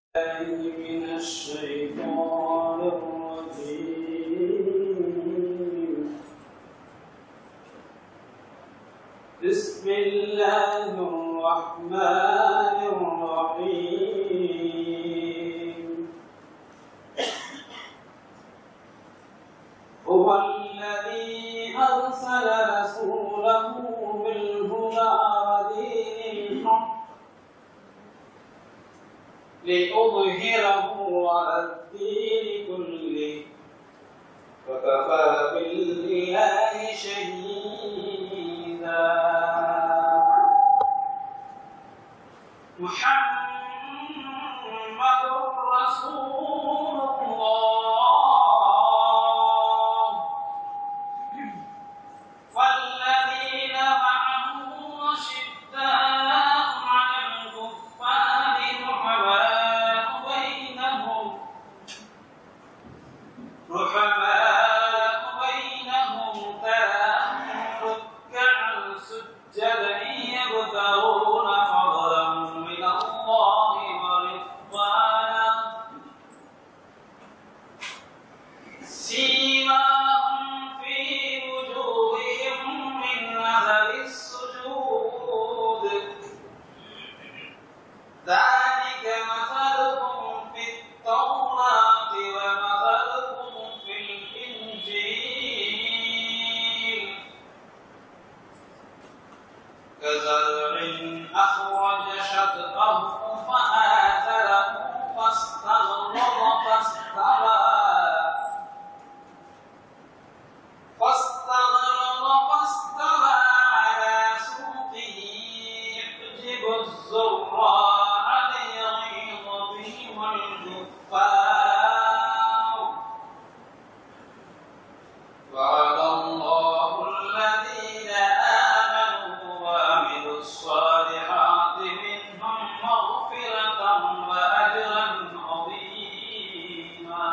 من الشيطان الرجيم بسم الله الرحمن الرحيم هو الذي أرسل رسوله بالهدى ودين الحق لأظهره على الدين كله وكفى بالله شهيدا محمد رسول الله والذين معه أشداء على الكفار رحماء بينهم رحماء بينهم تراهم ركعا سجدا يبتغون فضلا من الله ورضوانا سيماهم في وجوههم من أثر السجود ذلك مثلهم في التوراة ومثلهم في الإنجيل كزرع أخرج شطأه فآثره فاستغلظ فاستوى فاستغلظ فاستوى على سوقه يعجب الزراع ليغيظ بهم الكفار وعد الله الذين آمنوا وعملوا الصالحات منهم مغفرة وأجرا عظيما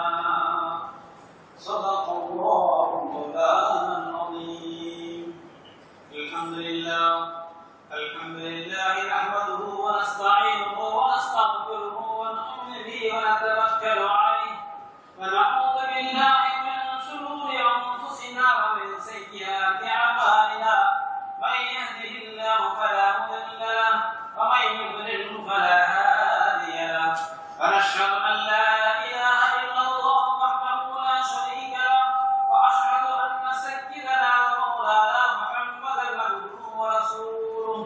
صدق الله مولانا العظيم الحمد لله الحمد لله نحمده ونستعينه ونستغفره ونؤمن به ونتوكل عليه ونعوذ بالله من شرور انفسنا ومن سيئات اعمالنا من يهده الله فلا مضل له ومن يضلله فلا هادي له ونشهد ان لا اله الا الله وحده لا شريك له واشهد ان سيدنا ومولانا محمدا عبده ورسوله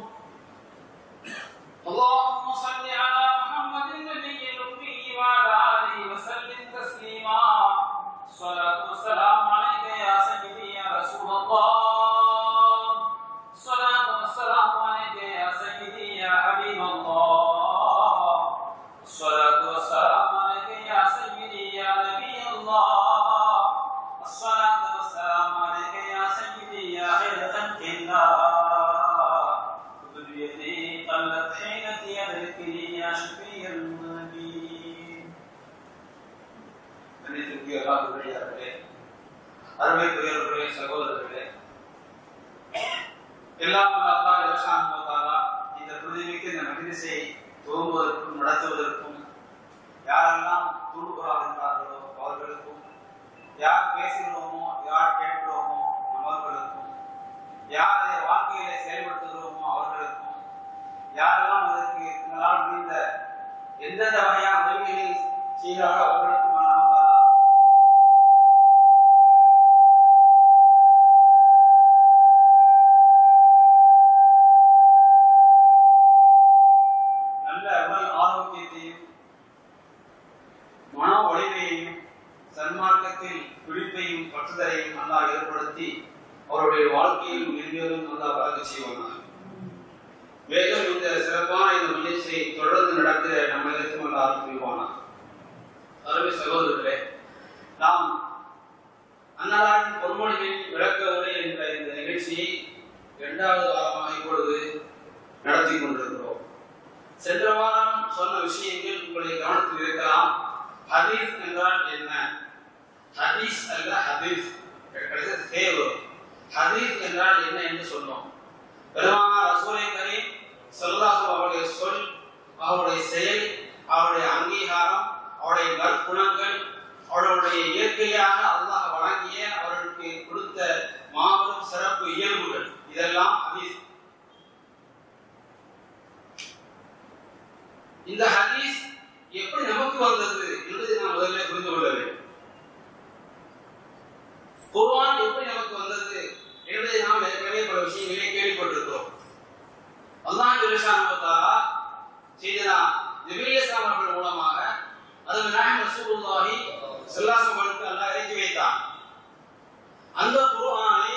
اللهم صل على محمد النبي الأمي وعلى آله وسلم تسليما الصلاة والسلام عليك يا سيدي يا رسول الله الصلاة والسلام عليك يا سيدي يا حبيب الله الصلاة والسلام عليك يا سيدي يا نبي الله الصلاة والسلام عليك يا سيدي يا خير خلق الله ذريتي قلت حين يدركني يا شفيع المذنبين மன்னித்திற்கு அல்லாஹ்வுடையவர்களே அருமைக்குரியவர்களே சகோதரர்களே எல்லாம் வல்ல அல்லாஹ் ஜல்லஷானு வ தஆலா இந்த புதுமைக்கு இந்த மஜ்லிஸை துவங்குவதற்கும் நடத்துவதற்கும் யாரெல்லாம் துணுக்குறாக இருக்கிறார்களோ அவர்களுக்கும் யார் பேசுகிறோமோ யார் கேட்கிறோமோ அவர்களுக்கும் யாரை வாழ்க்கையில செயல்படுத்துகிறோமோ அவர்களுக்கும் யாரெல்லாம் அதற்கு எங்களால் முடிந்த எந்தெந்த வகையான உதவிகளை செய்கிறாரோ அவர்களுக்கும் அல்லாஹ் தஆலா நல்ல உடல் ஆரோக்கியத்தையும் மன வலிமையையும் சன்மார்க்கத்தில் பிடிப்பையும் பற்றுதலையும் அல்லாஹ் ஏற்படுத்தி அவருடைய வாழ்க்கையில் மென்மேலும் அல்லாஹ் வழங்க செய்வானாக மேலும் இந்த சிறப்பான இந்த முயற்சியை தொடர்ந்து நடத்திட நம்ம இருக்கும் அல்லாஹ் புரிவானாக அருமை சகோதரர்களே நாம் அன்னலாரின் பொன்மொழிகளின் விளக்க உரை என்ற இந்த நிகழ்ச்சியை இரண்டாவது வாரமாக இப்பொழுது நடத்தி கொண்டிருக்கிறோம் சென்ற வாரம் சொன்ன விஷயங்கள் உங்களை கவனத்தில் இருக்கலாம் ஹதீஸ் என்றால் என்ன ஹதீஸ் அல்ல ஹதீஸ் கடைசி ஹே வரும் ஹதீஸ் என்றால் என்ன என்று சொன்னோம் பெருமானார் ரசூலை கரீம் ஸல்லல்லாஹு அவருடைய சொல் அவருடைய செயல் அவருடைய அங்கீகாரம் அவருடைய நற்குணங்கள் அவர்களுடைய இயற்கையாக அல்லாஹ் வழங்கிய அவர்களுக்கு கொடுத்த மாபெரும் சிறப்பு இயல்புகள் இதெல்லாம் ஹதீஸ் இந்த ஹதீஸ் எப்படி நமக்கு வந்தது என்பதை நாம் முதல்ல புரிந்து கொள்ள வேண்டும் குர்ஆன் எப்படி நமக்கு வந்தது என்பதை நாம் ஏற்கனவே பல விஷயங்களை கேள்விப்பட்டிருக்கிறோம் அல்லாஹ் ஜெல்லஷானு தஆலா செய்தனா ஜிப்ரீல் இஸ்லாம் அவர்கள் மூலமாக அது நாயகம் ரசூலுல்லாஹி ஸல்லல்லாஹு அலைஹி வஸல்லம் அல்லாஹ் இறக்கி வைத்தான் அந்த குர்ஆனை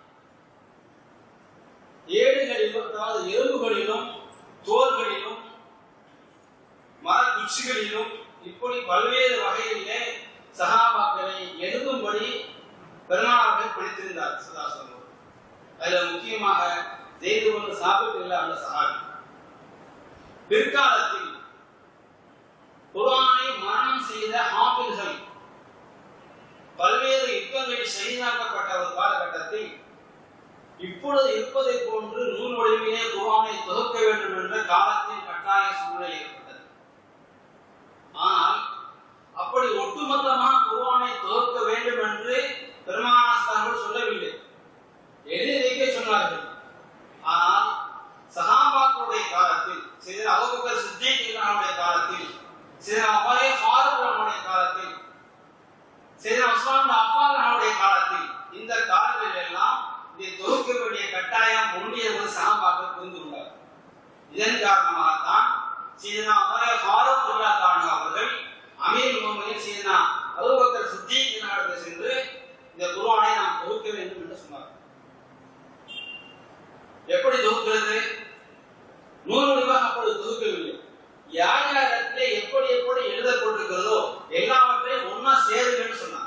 ஏடுகளிலும் அதாவது எலும்புகளிலும் தோள்களிலும் மரக்குச்சிகளிலும் இப்படி பல்வேறு வகையிலே சகாபாக்களை எழுதும்படி பெருமானார்கள் படித்திருந்தார் சுதாசனம் அதுல முக்கியமாக ஜெய்து ஒன்று சாப்பிட்டு அந்த சகாபி பிற்காலத்தில் குரானை மரணம் செய்த ஹாபில்கள் பல்வேறு யுத்தங்களில் செய்தாக்கப்பட்ட ஒரு காலகட்டத்தில் இப்பொழுது இருப்பதை போன்று நூல் வடிவிலே குரானை தொகுக்க வேண்டும் என்ற காலத்தில் கட்டாய சூழ்நிலை ஏற்பட்டது ஆனால் அப்படி ஒட்டுமொத்தமாக குர்ஆனை தொகுக்க வேண்டும் என்று பெருமானாஸ்தார்கள் சொல்லவில்லை எழுதி வைக்க சொன்னார்கள் ஆனால் சஹாபாக்களுடைய காலத்தில் சில அபூபக்கர் சித்திக் இல்லாமுடைய காலத்தில் சில அபாய ஃபாரூக் காலத்தில் சில உஸ்மான் அப்பாவுடைய காலத்தில் இந்த காலங்களில் எல்லாம் இதை தொகுக்க வேண்டிய கட்டாயம் ஒன்றிய ஒரு சஹாபாக்கள் புரிந்து கொண்டார் இதன் காரணமாகத்தான் சீதனா அமர ஃபாரூக் உல்லா கான் அவர்கள் அமீர் முகமது சீதனா அபூபக்கர் சித்திக் நாடுக்கு சென்று இந்த குர்ஆனை நாம் தொகுக்க வேண்டும் என்று சொன்னார் எப்படி தொகுக்கிறது நூறு வடிவாக அப்பொழுது தொகுக்கவில்லை யார் யாரிடத்திலே எப்படி எப்படி எழுதப்பட்டிருக்கிறதோ எல்லாவற்றையும் ஒன்னா சேருங்கன்னு சொன்னார்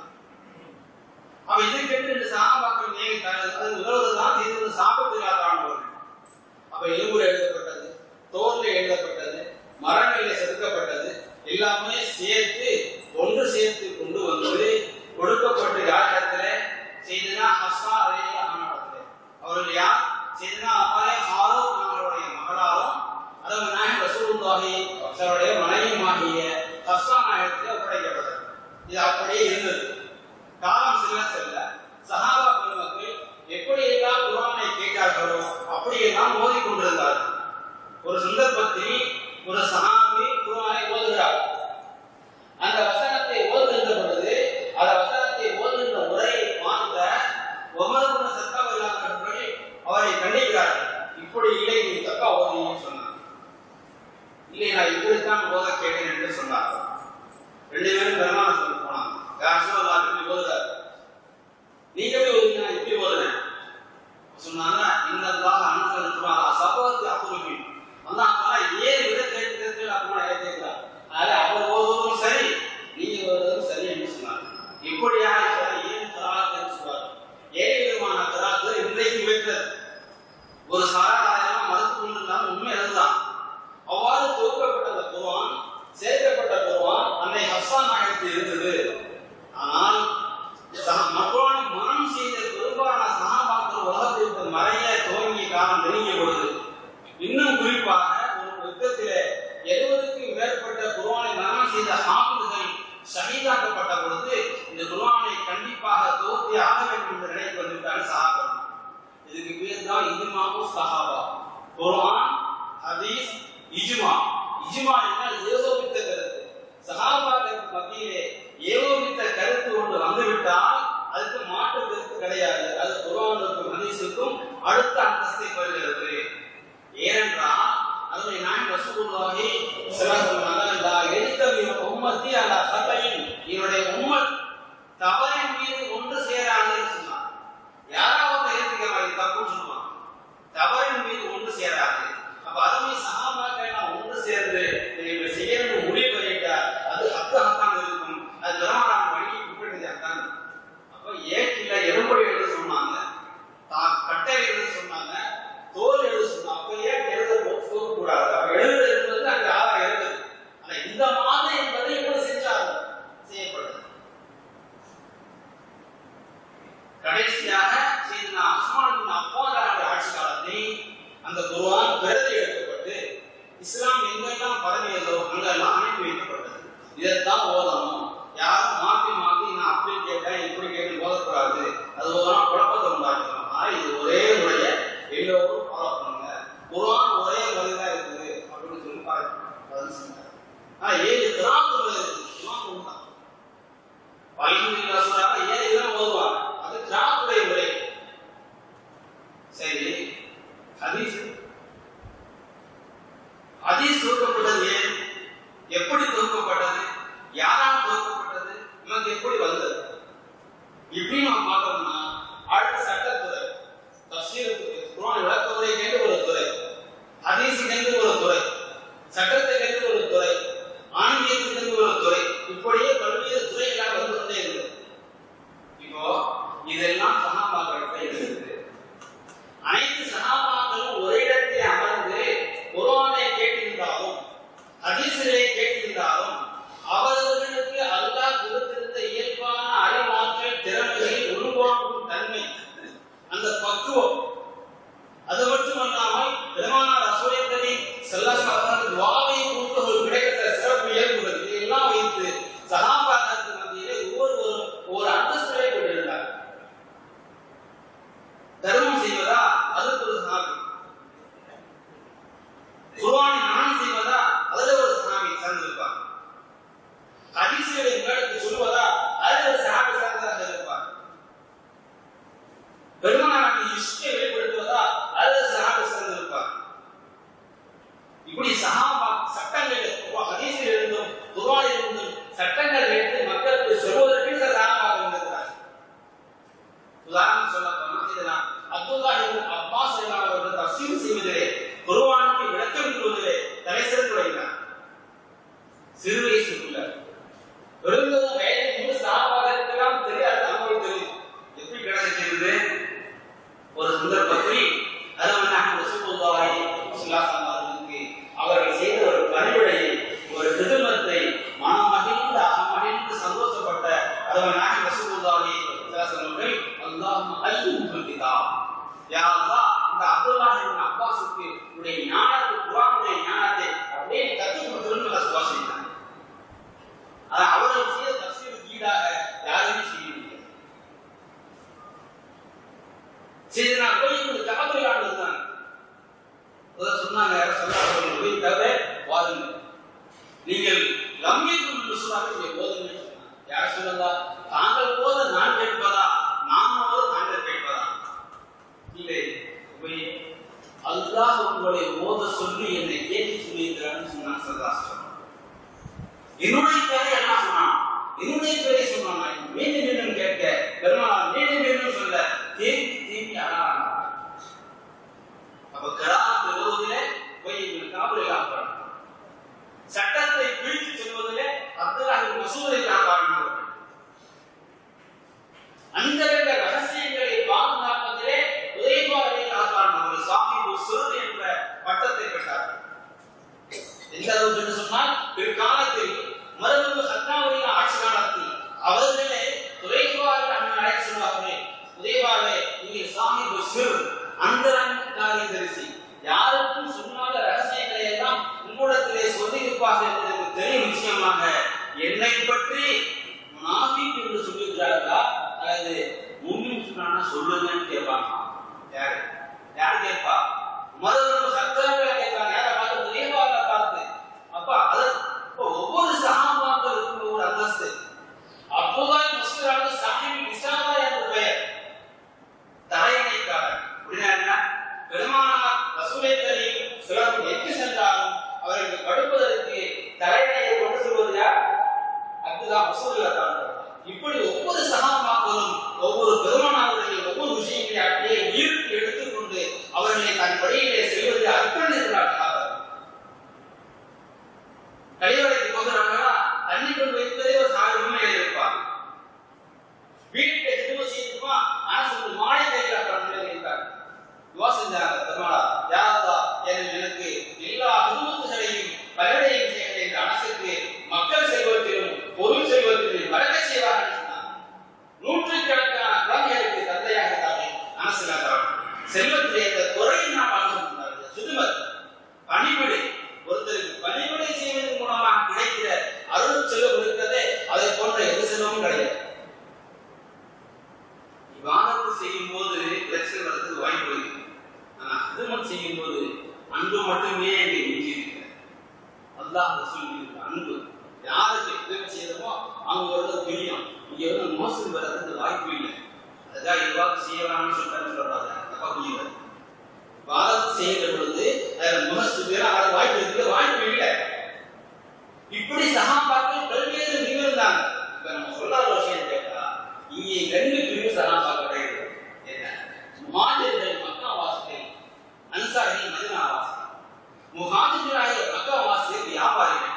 அப்ப இதற்கென்று இந்த சகாபாக்கள் நியமித்தார்கள் அது உதவுவதுதான் இது சாப்பிட்டுலாதானவர்கள் அப்ப எலும்புல எழுதப்பட்டது தோல்ல எழுதப்பட்டது மரங்களில் செதுக்கப்பட்டது எல்லாமே சேர்த்து ஒன்று சேர்த்து கொண்டு வந்து கொடுக்கப்பட்டு யாரிடத்துல செய்தனா ஹஸ்ஸா அலைஹி அஹ்மத் அவர்கள் யார் செய்தனா அபாலே ஃபாரூக் அவர்களுடைய மகளாரும் அதாவது நாயகம் ரசூலுல்லாஹி அவருடைய மனைவியுமாகிய ஹஸ்ஸா நாயகத்தில் ஒப்படைக்கப்பட்டது இது அப்படியே இருந்தது காலம் செல்ல செல்ல சஹாபா பெருமக்கள் எப்படியெல்லாம் குரானை கேட்டார்களோ அப்படியெல்லாம் ஓதிக் கொண்டிருந்தார்கள் ஒரு சந்தர்ப்பத்தில் ஒரு சஹாபி குரானை ஓதுகிறார் அந்த வசனத்தை ஓதுகின்ற பொழுது அந்த வசனத்தை ஓதுகின்ற முறையை பார்த்த ஒமருகுண சத்தமில்லாதவர்கள் அவரை கண்டிக்கிறார்கள் இப்படி இல்லை நீ தப்பா ஓதுன்னு சொன்னார் இல்லை நான் இப்படித்தான் ஓத கேட்டேன் என்று சொன்னார் ரெண்டு பேரும் பெருமான சொல்ல போனாங்க யார் சொல்லலாம் இப்படி ஓதுறாரு நீங்க எப்படி ஓதுங்க நான் இப்படி ஓதுறேன் சொன்னாங்க இன்னல்லாஹ் அன்சல் குர்ஆன் சபவத்து அப்ருபி அல்லாஹ் தஆலா ஏழு வித கேட்கிறது அப்புறம் ஏத்துக்கிறார் அதனால அவர் ஓதுவதும் சரி நீங்க ஓதுவதும் சரி என்று சொன்னார் இப்படியா சரி ஏழு தராத் என்று சொன்னார் ஏழு விதமான தராத்து இன்றைக்கு வைக்கிறது ஒரு சாராதாரம் மறுத்து கொண்டிருந்தாலும் உண்மை அதுதான் அவ்வாறு தொகுக்கப்பட்ட அந்த குர்ஆன் சேர்க்கப்பட்ட குர்ஆன் அன்னை ஹஸ்ஸா நாயகத்தில் இருந்தது ஆனால் மக்ரோனை மனம் செய்த பெரும்பாலான சகாபாக்கள் உலகத்திற்கு மறைய துவங்கிய காலம் நெருங்கிய பொழுது இன்னும் குறிப்பாக ஒரு யுத்தத்திலே எழுபதுக்கும் மேற்பட்ட குர்ஆனை மரணம் செய்த ஹாஃபிதுகள் ஷஹீதாக்கப்பட்ட பொழுது இந்த குர்ஆனை கண்டிப்பாக தொகுத்தி ஆக வேண்டும் என்ற நிலைக்கு வந்துவிட்டார் சஹாபா இதுக்கு பேர் தான் இஜ்மாவு சஹாபா குர்ஆன் ஹதீஸ் இஜ்மா இஜ்மா என்றால் ஏகோபித்த கருத்து சஹாபாக்களுக்கு மத்தியிலே ஏகோபித்த கருத்து ஒன்று வந்துவிட்டால் அதுக்கு மாற்று கருத்து கிடையாது அது குர்ஆனுக்கும் ஹதீஸுக்கும் அடுத்த அந்தஸ்தை பெறுகிறது ஏனென்றால் அதனை நான் ரசூலுல்லாஹி ஸல்லல்லாஹு அலைஹி வஸல்லம் எழுத்தமிழ் உம்மத்தி அலா சபையின் என்னுடைய உம்மத் தவறின் மீது ஒன்று சேராதுன்னு சொன்னார் யாராவது ஏத்துக்கிறாங்க தப்புன்னு சொல்லுவாங்க தவறின் மீது ஒன்று சேராது அப்ப அதுமே சகாபாக்கள் எல்லாம் ஒன்று சேர்ந்து இதை செய்யணும் முடிவு பண்ணிட்டா அது ஹக்கு ஹக்காக இருக்கும் அது பெருமானார் வழியை விட்டுட்டு ஹக்காங்க அப்ப ஏற்றில எறும்படி எழுத சொன்னாங்க தான் கட்டை எழுத சொன்னாங்க தோல் எழுத சொன்னாங்க அப்ப ஏன் எழுத கூடாது அப்ப எழுத என்பது அங்க ஆதாரம் இருக்குது ஆனா இந்த மாதிரி என்பதை இவங்க செஞ்சாங்க செய்யப்படுது கடைசியாக செய்தனா அஸ்மான் அப்பாதாருடைய ஆட்சி காலத்தில் அந்த குர்ஆன் பிரதி எடுக்கப்பட்டு இஸ்லாம் எங்கெல்லாம் பரவியதோ அங்கெல்லாம் அனுப்பி ஹதீஸ் ஹதீஸ் தொகுக்கப்பட்டது ஏன் எப்படி தொகுக்கப்பட்டது யாரால் தொகுக்கப்பட்டது நமக்கு எப்படி வந்தது இப்படி நாம் பார்த்தோம்னா அடுத்த சட்டத்துறை தப்சீருக்கு குர்ஆன் விளக்கத்துறைக்கு ஒரு துறை ஹதீஸுக்கு ஒரு துறை சட்டத்துக்கு ஒரு துறை ஆன்மீகத்துக்கு ஒரு துறை இப்படியே பல்வேறு துறைகளாக வந்து கொண்டே இருக்குது இப்போ இதெல்லாம் சகாபாக்கள் இருக்குது அனைத்து சகாபாக்களும் ஒரு இடத்தில் அமர்ந்து குர்ஆனை கேட்டிருந்தாலும் ஹதீஸுகளை கேட்டிருந்தாலும் அவர்களுக்கு அல்லாஹ் கொடுத்திருந்த இயல்பான அறிவாற்றல் திறமைகளை உள்வாங்கும் தன்மை அந்த பக்குவம் அது மட்டுமல்லாமல் பெருமானார் அசோயத்தனை செல்லசாதன துவாவை கொண்டு ஒரு கிடைத்த சிறப்பு இயல்புகள் இதையெல்லாம் வைத்து சகாபாக்களுக்கு மத்தியிலே ஒவ்வொருவரும் ஒரு அந்தஸ்துகளை கொண்டிருந்தார் தர்மம் செய்வதா அதுக்கு ஒரு சகாபி குர்ஆனை நாணம் செய்வதா அதுல ஒரு சகாபி சார்ந்திருப்பார் ஹதீஸ்களை உங்களுக்கு சொல்வதா அதுல ஒரு சகாபி சார்ந்ததாக இருப்பார் பெருமானாரின் இஷ்டை வெளிப்படுத்துவதா அதுல சகாபி சார்ந்திருப்பார் இப்படி சகாபா சட்டங்கள் ஹதீஸில் இருந்தும் குர்ஆனில் இருந்தும் சட்டங்கள் எடுத்து மக்களுக்கு சொல்வதற்கு சில சகாபாக்கள் இருக்கிறார் உதாரணம் சொல்ல போனா இதுதான் அப்துல்லா இப்னு அப்பாஸ் ரலியல்லாஹு அவர்கள் தஃசீர் செய்வதிலே குர்ஆனுக்கு விளக்கம் கூறுவதிலே தலை சிறந்து விளங்கினார் சிறு வயசுக்குள்ள விருந்ததும் வயது மூணு சாப்பாடுக்கெல்லாம் தெரியாது அனுபவம் தெரியும் எப்படி கிடைச்சிருந்தது ஒரு சந்தர்ப்பத்தில் அதுவனாக ரசூலுல்லாஹி ஸல்லல்லாஹு அவர்களுக்கு அவர்கள் செய்த ஒரு பணிவிடையை ஒரு திருமத்தை மனமகிழ்ந்து அகமகிழ்ந்து சந்தோஷப்பட்ட அதுவனாக ரசூலுல்லாஹி ஸல்லல்லாஹு அவர்கள் அல்லாஹ் அல்லுல் கிதாப் யா அல்லாஹ் இந்த அப்துல்லாஹ் இப்னு அப்பாஸுக்கு உடைய ஞானத்தை குர்ஆனுடைய ஞானத்தை அப்படியே கற்றுக் கொடுத்துருன்னு ரசூலுல்லாஹ் சொன்னாங்க ஆனா அவர்கள் செய்த தப்சீருக்கு ஈடாக யாருமே செய்ய முடியாது சரி நான் போய் இந்த கபத்துலான இருந்தாங்க அதான் சொன்னாங்க யாரும் சொன்னாங்க போய் தவிர வாருங்க நீங்கள் லம்யத்துள் விசுவாக இங்கே போதுங்க யார் சொன்னதா தாங்கள் போத நான் கேட்பதா நான் போத தாங்கள் கேட்பதா இல்லை போய் அல்லாஹ் உங்களை ஓத சொல்லி என்னை கேட்டு சொல்லியிருக்கிறான்னு சொன்னான் சதாஸ்திரம் என்னுடைய பேரை என்ன சொன்னான் என்னுடைய பேரை சொன்னான் மீண்டும் மீண்டும் கேட்க பெருமாள் மீண்டும் மீண்டும் சொல்ல தேம்பி தேம்பி அழகான அப்ப கராத் எழுவதிலே போய் காவலை காப்பாடு சட்டத்தை பிரித்து சொல்வதிலே அப்துல்லாஹி மசூதை காப்பாடுகிறார்கள் அந்த ரகசியங்களை பாதுகாப்பதிலே உதயபாவை காப்பாடுவார்கள் சாஹிபு சுருள் என்ற பட்டத்தை பெற்றார்கள் எந்த அளவுக்கு என்று சொன்னால் பிற்காலத்தில் மருமகு சத்தாவுடைய ஆட்சி காலத்தில் அவர்களே துறைவார்கள் அண்ணன் அழைத்து சொன்னார்கள் உதயவாவே இங்கே சாஹிபு சிறு அந்த காரியதரிசி யாருக்கும் சொன்னாத ரகசியங்களை எல்லாம் உங்களிடத்திலே சொல்லி இருப்பார்கள் என்று எனக்கு தெரியும் நிச்சயமாக என்னை பற்றி முனாஃபிக் என்று சொல்லுகிறார்களா அல்லது முன்னும் சொன்னா சொல்லுங்கன்னு கேட்பாங்க யாரு யார் கேட்பா மருமகு சத்தாவுகளை கேட்பாங்க யாரை பார்த்து உதயவாக பார்த்து அப்பா அது இப்போ ஒவ்வொரு சகாபாக்களுக்கும் ஒரு அந்தஸ்து அப்போதான் முஸ்லிமாக சாஹிபி இசாமா என்று பெயர் தலையணைக்காரர் அப்படின்னா என்ன பெருமானார் ரசூலை கரீம் சிலர் எங்கு சென்றாலும் அவர்களுக்கு படுப்பதற்கு தலையணையை கொண்டு செல்வது யார் அதுதான் ரசூலுல்லா இப்படி ஒவ்வொரு சகாபாக்களும் ஒவ்வொரு பெருமானாருடைய ஒவ்வொரு விஷயங்களை அப்படியே ஈர்த்து எடுத்துக்கொண்டு அவர்களை தன் வழியிலே செல்வதில் அர்ப்பணிக்கிறார்கள் கழிவறைக்கு போகிறாங்களா தண்ணி கொண்டு வைப்பதே ஒரு சாகர உண்மையில் இருப்பார் வீட்டுக்கு திரும்ப செய்யுமா அரசு ஒரு மாலை கையில் இருந்தார் துவா செஞ்சாங்க பெருமாளா யாரா எனக்கு எல்லா குடும்பத்துகளையும் பலரையும் செய்கிற இந்த அரசுக்கு மக்கள் செல்வத்திலும் பொருள் செல்வத்திலும் வழங்க செய்வார்கள் சொன்னார் நூற்றுக்கணக்கான குழந்தைகளுக்கு தந்தையாக இருந்தார்கள் அரசு செல்வத்திலே இந்த துறையை நாம் வாழ்ந்து சுதுமத் பணிவிடை ஒருத்தருக்கு பணிவிடை செய்வதன் மூலமாக கிடைக்கிற அருள் செல்வம் இருக்கிறதே அதை போன்ற எந்த செல்வமும் கிடையாது இவ்வாதத்து செய்யும் போது பிரச்சனை வரதுக்கு வாய்ப்பு இருக்கு ஆனா ஹிதமத் செய்யும் போது அன்பு மட்டுமே இங்கே மிஞ்சி இருக்கிறது அல்லாஹ் ரசூல் அன்பு யாருக்கு ஹிதமத் செய்யறோமோ அவங்க ஒரு பிரியம் இங்க வந்து மோசம் வர்றதுக்கு வாய்ப்பு இல்லை அதுக்காக இவ்வாறு செய்யலாம்னு சொல்றாங்க சொல்றாங்க தப்பா புரியுது வாதத்து செய்ய அன்சாரிகள் மதினாவாசி முகாஜிராய மக்காவாசி வியாபாரிகள்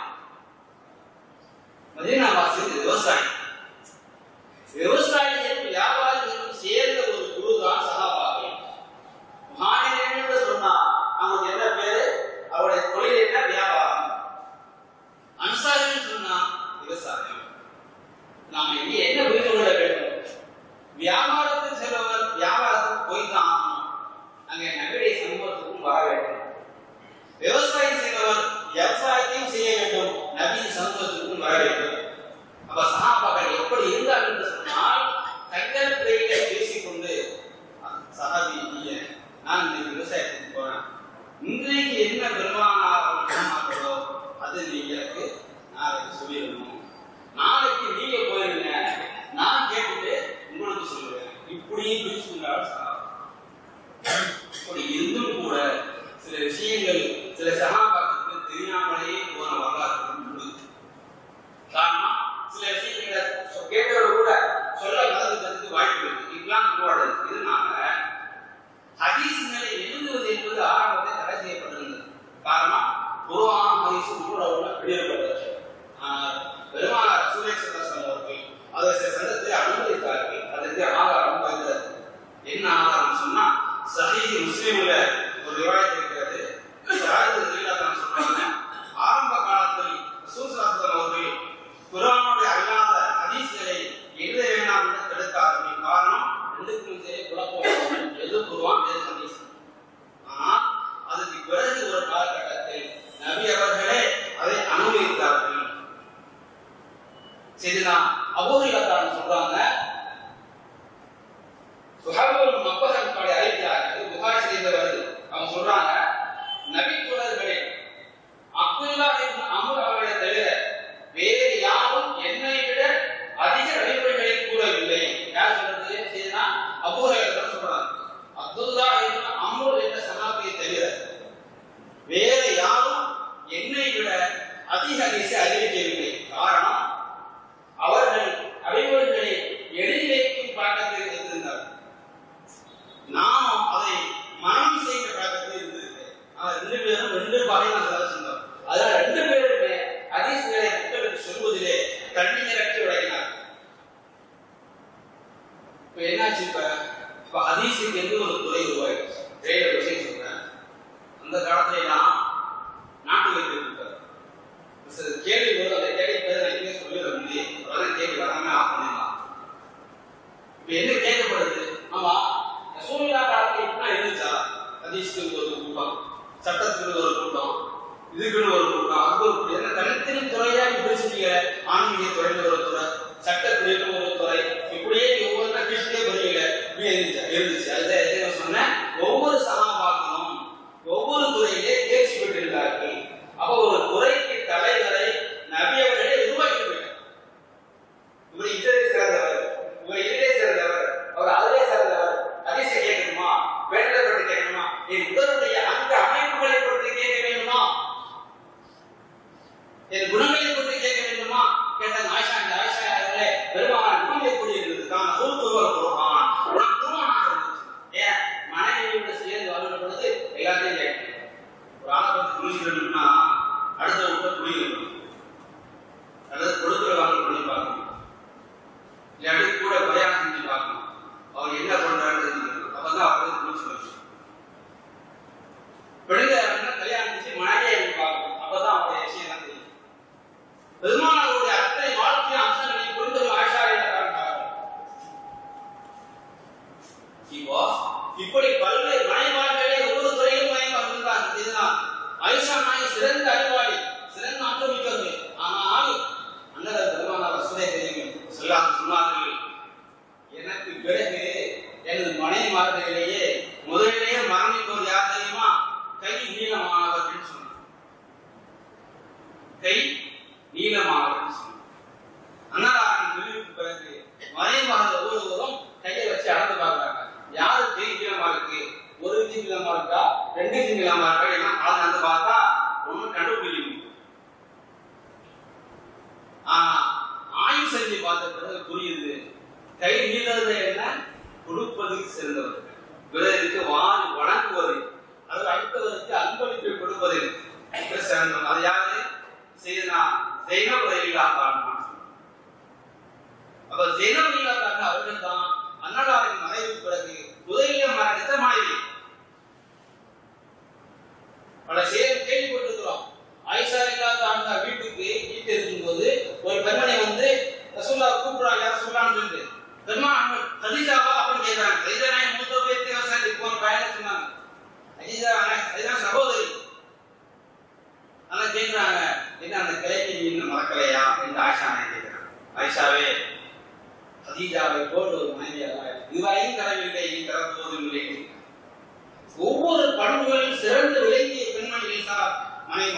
மதீனாவாசி விவசாயி விவசாயிகளும் வியாபாரிகளும் சேர்ந்த ஒரு குழு தான் சகாபாக்கள் முகாஜிரன்னு சொன்னா அவங்களுக்கு என்ன பேரு அவருடைய தொழில் என்ன வியாபாரம் அன்சாரின்னு சொன்னா விவசாயம் நாம இங்கே என்ன புரிந்து கொள்ள வேண்டும் வியாபாரத்தில் செல்பவர் வியாபாரத்துக்கு போய் தான் ஆகணும் அங்கே நகரை சமூகத்துக்கும் வர வேண்டும் விவசாயம் செய்பவர் விவசாயத்தையும் செய்ய வேண்டும் நவீன சமூகத்துக்கும் வர வேண்டும் அப்ப சகாபாக்கள் எப்படி இருந்தார் என்று சொன்னால் தங்களுக்கிடையிலே பேசிக்கொண்டு சகாபி நீங்க நான் இன்னைக்கு விவசாயத்துக்கு போறேன் இன்றைக்கு என்ன பெருமானார்களோ அது நீங்களுக்கு நாளைக்கு சொல்லிடணும் நாளைக்கு நீங்க போயிருங்க நான் கேட்டுட்டு உங்களுக்கு சொல்லுவேன் இப்படியும் பிரிச்சு கொண்டால் இப்படி இருந்தும் கூட சில விஷயங்கள் சில சகாபாக்களுக்கு தெரியாமலேயே போன வரலாறு உண்டு காரணம் சில விஷயங்களை சொ- கேட்டவரை கூட சொல்ல மறந்துக்கிறதுக்கு வாய்ப்பு இருக்கு இப்பெல்லாம் கூடாது இதனால ஹதீஸ் மேலே எழுதுவது என்பது ஆரம்பத்தில் தடை செய்யப்பட்டிருந்தது காரணம் குருவான் ஹதீஸ் கூட உள்ள வெளியிடப்பட்டது ஆனால் பெருமானார் சூரியசந்திரசன் அவர்கள் அதை சில சந்தத்தில் அனுமதித்தார்கள் அதற்கு ஆதாரம் வருகிறது என்ன ஆதாரம் சொன்னா சஹீஹ் முஸ்லிம்ல ஒரு ரிவாயத் இருக்கிறது யாருக்கு தெரியலாம் சொல்றாங்க ஆரம்ப காலத்தில் சூசலாசலம் அவர்கள் குரானுடைய அல்லாத ஹதீஸ்களை எழுத வேண்டாம் என்று தடுத்தார்கள் காரணம் ரெண்டுக்கும் சரி குழப்பம் வரும். எது குருவான் எது ஹதீஸ் ஆனால் அதுக்கு பிறகு ஒரு காலகட்டத்தில் நபி அவர்களே அதை அனுமதித்தார்கள் சரிதான் அபூரிலத்தான் சொல்றாங்க சுஹாபுல் மப்பதன் படி அறிவிக்கிறார்கள் புகாரி செய்த வருது அவங்க சொல்றாங்க நபி தோழர்களே அப்துல்லா இப்னு அம்ர் அவர்களை தவிர வேறு யாரும் என்னை விட அதிக வழிமுறைகளை கூறவில்லை யார் சொல்றது சரிதான் அபூஹைரத்தான் சொல்றாங்க அப்துல்லா இப்னு அம்ர் என்ற சகாபியை தவிர வேறு யாரும் என்னை விட அதிக அதிசை அறிவிக்கவில்லை காரணம் அவர்கள் அறிவுரைகளை எழுதி வைக்கும் பழக்கத்தில் இருந்திருந்தார்கள் நாமும் அதை மனம் செய்கிற பழக்கத்தில் இருந்திருக்கு ஆனால் ரெண்டு பேரும் ரெண்டு வகையான வேலை செஞ்சோம் அதனால ரெண்டு பேருமே அதிசயங்களை மக்களுக்கு சொல்வதிலே தண்ணீரற்றி விளக்கினார் இப்ப என்னாச்சு இப்ப இப்ப ஹதீஸுக்கு எந்த ஒரு துறை உருவாயிடுச்சு வேற விஷயம் சொல்றேன் அந்த காலத்துல எல்லாம் நாட்டு வைத்தியம் இருக்காரு சில கேள்வி வரும் அந்த கேள்வி பேர் எதுவுமே சொல்லிட முடியும் அதான் கேள்வி வராம ஆஃப் பண்ணிடலாம் இப்ப என்ன கேட்கப்படுது ஆமா சூழ்நிலா காலத்துல இப்படிலாம் இருந்துச்சா ஹதீஸ்க்கு ஒரு கூட்டம் சட்டத்துக்கு ஒரு கூட்டம் இதுக்குன்னு ஒரு கூட்டம் அதுக்கு ஒரு கூட்டம் என்ன தனித்தனி துறையா நீ பிரிச்சுட்டீங்க ஆன்மீக துறைன்னு ஒரு துறை சட்டத்துறைன்னு ஒரு துறை இப்படியே ஒவ்வொரு பிரிச்சுட்டே போறீங்க இப்படி இருந்துச்சு இருந்துச்சு அதுதான் எது நான் சொன்னேன் ஒவ்வொரு சகாபாக்களும் ஒவ்வொரு துறையிலே தேர்ச்சி பெற்றிருந்தார்கள் அப்ப ஒரு துறைக்கு தலைவரை நபி அவர்களே உருவாக்கி போயிட்டார் இவர் இதிலே சிறந்தவர் இவர் இதிலே சிறந்தவர் அவர் அதிலே சிறந்தவர் அதிசய கேட்கணுமா வேண்டப்பட்டு கேட்கணுமா என் உடலுடைய அந்த அமைப்புகளை பற்றி கேட்க வேண்டுமா என் குணங்களை பற்றி கேட்க வேண்டுமா கேட்டாங்க ஆயிஷா இந்த ஆயிஷா அவர்களே பெருமாள் குணம் எப்படி இருந்தது தான் ஊர்த்துவர் குருவான் உனக்கு குருவானாக இருந்துச்சு ஏன் மனைவியோட சேர்ந்து வாழ்கிற பொழுது எல்லாத்தையும் கேட்கணும் ஒரு ஆளை பத்தி புரிஞ்சுக்கணும்னா அடுத்த விட்ட புரியணும் அல்லது கொடுக்குறவங்க பண்ணி பார்க்கணும் இல்லாட்டி கூட பிரயாணம் செஞ்சு பார்க்கணும் அவர் என்ன பண்றாருன்னு தெரிஞ்சுக்கணும் அப்பதான் அவருக்கு புரிஞ்சுக்கணும் பெண்கள் கல்யாணம் செஞ்சு மனைவியை பார்க்கணும் அப்பதான் அவருடைய விஷயம் எல்லாம் தெரியும் பெருமானாருடைய அத்தனை வாழ்க்கை அம்சங்களை புரிந்து ஆயிஷா என்ற காரணம் இப்போ இப்படி பல்வேறு மனைவாழ்களே ஒவ்வொரு துறையிலும் மயமாக இருந்தார் இதுதான் ஆயிஷா நாய் சிறந்த அறிவாளி சிறந்த ஆக்கிரமிக்கிறது ஆனால் அண்ணல் பெருமானார் ரசூலை தெரியும் சொல்லாத சொன்னார்கள் எனக்கு பிறகு எனது மனைவிமார்களிலேயே முதலிலேயே மரணிப்பவர் யார் தெரியுமா கை நீளமானவர் அப்படின்னு சொன்னார் கை நீளமானவர் சொன்னார் அன்னதாரின் பிரிவுக்கு பிறகு மறைமறந்த ஒவ்வொருவரும் கையை வச்சு அளந்து பார்க்கறாங்க யாரு கை நீளமா இருக்கு ஒரு இன்ச்சு நீளமா இருக்கா ரெண்டு இன்ச்சு நீளமா இருக்கா எல்லாம் கலந்து வந்து பார்த்தா ஒன்னும் கண்டுபிடிக்க முடியும் ஆனா ஆய்வு செஞ்சு பார்த்த பிறகு புரியுது கை நீளது என்ன கொடுப்பதுக்கு சிறந்தவர் பிறருக்கு வாரி வணங்குவது அது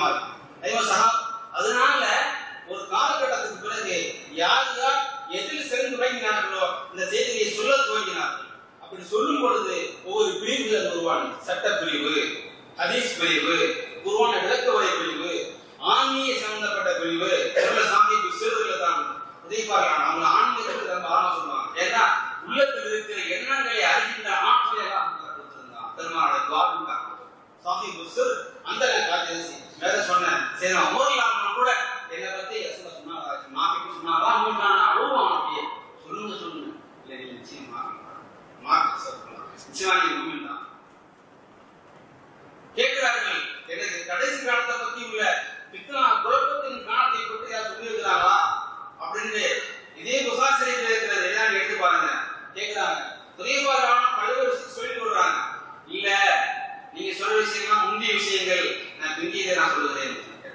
அதிகமா இருக்கு அதே சகா அதனால ஒரு காலகட்டத்துக்கு பிறகு யார் யார் எதில் சென்று தொடங்கினார்களோ இந்த செய்தியை சொல்ல துவங்கினார்கள் அப்படி சொல்லும் பொழுது ஒவ்வொரு பிரிவுகள் உருவானது சட்ட பிரிவு ஹதீஸ் பிரிவு குருவான விளக்க உரை பிரிவு ஆன்மீக சம்பந்தப்பட்ட பிரிவு நல்ல சாமிக்கு சிறுதுல தான் உதவிப்பார்கள் அவங்க ஆன்மீகத்துக்கு ரொம்ப ஆழமா சொல்லுவாங்க ஏன்னா உள்ளத்தில் இருக்கிற எண்ணங்களை அறிகின்ற ஆற்றலை எல்லாம் கொடுத்திருந்தான் பெருமாளுடைய துவாரம் சாமி சிறு அந்த காட்சி வேற சொன்னேன் சரி நான் மோதிலாம கூட என்னை பத்தி எஸ்ல சொன்னாரா மாப்பிக்கு சொன்னாரா மூன்றானா அழுவான் அப்படியே சொல்லுங்க சொல்லுங்க இல்லை நீ நிச்சயமா மார்க் சொல்லலாம் நிச்சயமா நீ உண்மை தான் கேட்கிறார்கள் எனக்கு கடைசி காலத்தை பத்தி உள்ள பித்தனா குழப்பத்தின் காலத்தை பற்றி யார் சொல்லி இருக்கிறாங்களா அப்படின்னு இதே முசாசிரியத்தில் இருக்கிறது என்னன்னு எடுத்து பாருங்க கேட்கிறாங்க துறைவாரான பல்வேறு சொல்லிட்டு வர்றாங்க இல்ல நீங்க சொல்ற விஷயம்லாம் முந்தைய விஷயங்கள் நான் பிந்தியதை நான் சொல்லுகிறேன்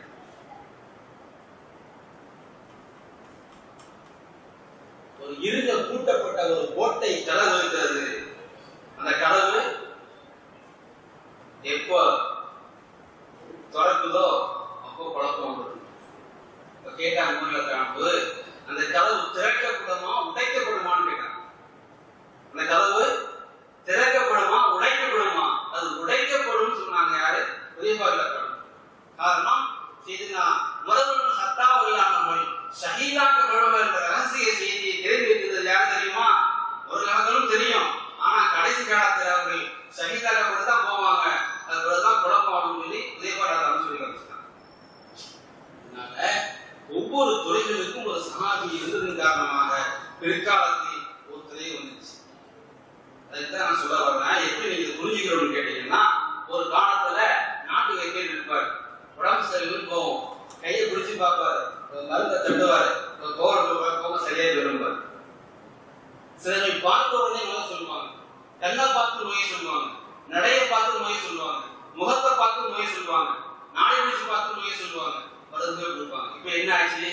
ஒரு இருக பூட்டப்பட்ட ஒரு கோட்டை கதவு இருக்கிறது அந்த கதவு எப்போ திறக்குதோ அப்போ குழப்பம் வரும் இப்ப கேட்டாங்க ஊர்ல காணும்போது அந்த கதவு திறக்கப்படுமா உடைக்கப்படுமான்னு கேட்டாங்க அந்த கதவு திறக்கப்படுமா உடைக்கப்படுமா அது உடைக்கப்படும் சொன்னாங்க யாரு உதயபாகில காரணம் செய்தினா முதல்வன் சத்தாவ இல்லாமல் ஷஹீதாக்கப்படுவர் என்ற ரகசிய செய்தியை தெரிந்து வைத்தது யார் தெரியுமா ஒரு காலங்களும் தெரியும் ஆனா கடைசி காலத்தில் அவர்கள் ஷஹீதாக்கப்பட்டு தான் போவாங்க அது பிறகுதான் குழப்பம் அப்படின்னு சொல்லி உதயபாடாதான் சொல்லி காமிச்சிட்டாங்க அதனால ஒவ்வொரு துறைகளுக்கும் ஒரு சமாதி இருந்ததன் காரணமாக பிற்காலத்தில் ஒரு துறை வந்துச்சு அதுதான் நான் சொல்ல வரேன் எப்படி நீங்க புரிஞ்சுக்கிறோம்னு கேட்டீங்கன்னா ஒரு காலத்துல நாட்டு வைத்தியர் இருப்பார் உடம்பு சரியில்லைன்னு போவோம் கையை பிடிச்சு பார்ப்பாரு ஒரு மருந்தை தட்டுவாரு ஒரு போகிற போக சரியா விரும்புவார் சிலர்கள் பார்த்த உடனே நோய் சொல்லுவாங்க கண்ணை பார்த்து நோய் சொல்லுவாங்க நடைய பார்த்து நோய் சொல்லுவாங்க முகத்தை பார்த்து நோய் சொல்லுவாங்க நாடி பிடிச்சு பார்த்து நோய் சொல்லுவாங்க மருந்துகள் கொடுப்பாங்க இப்ப என்ன ஆச்சு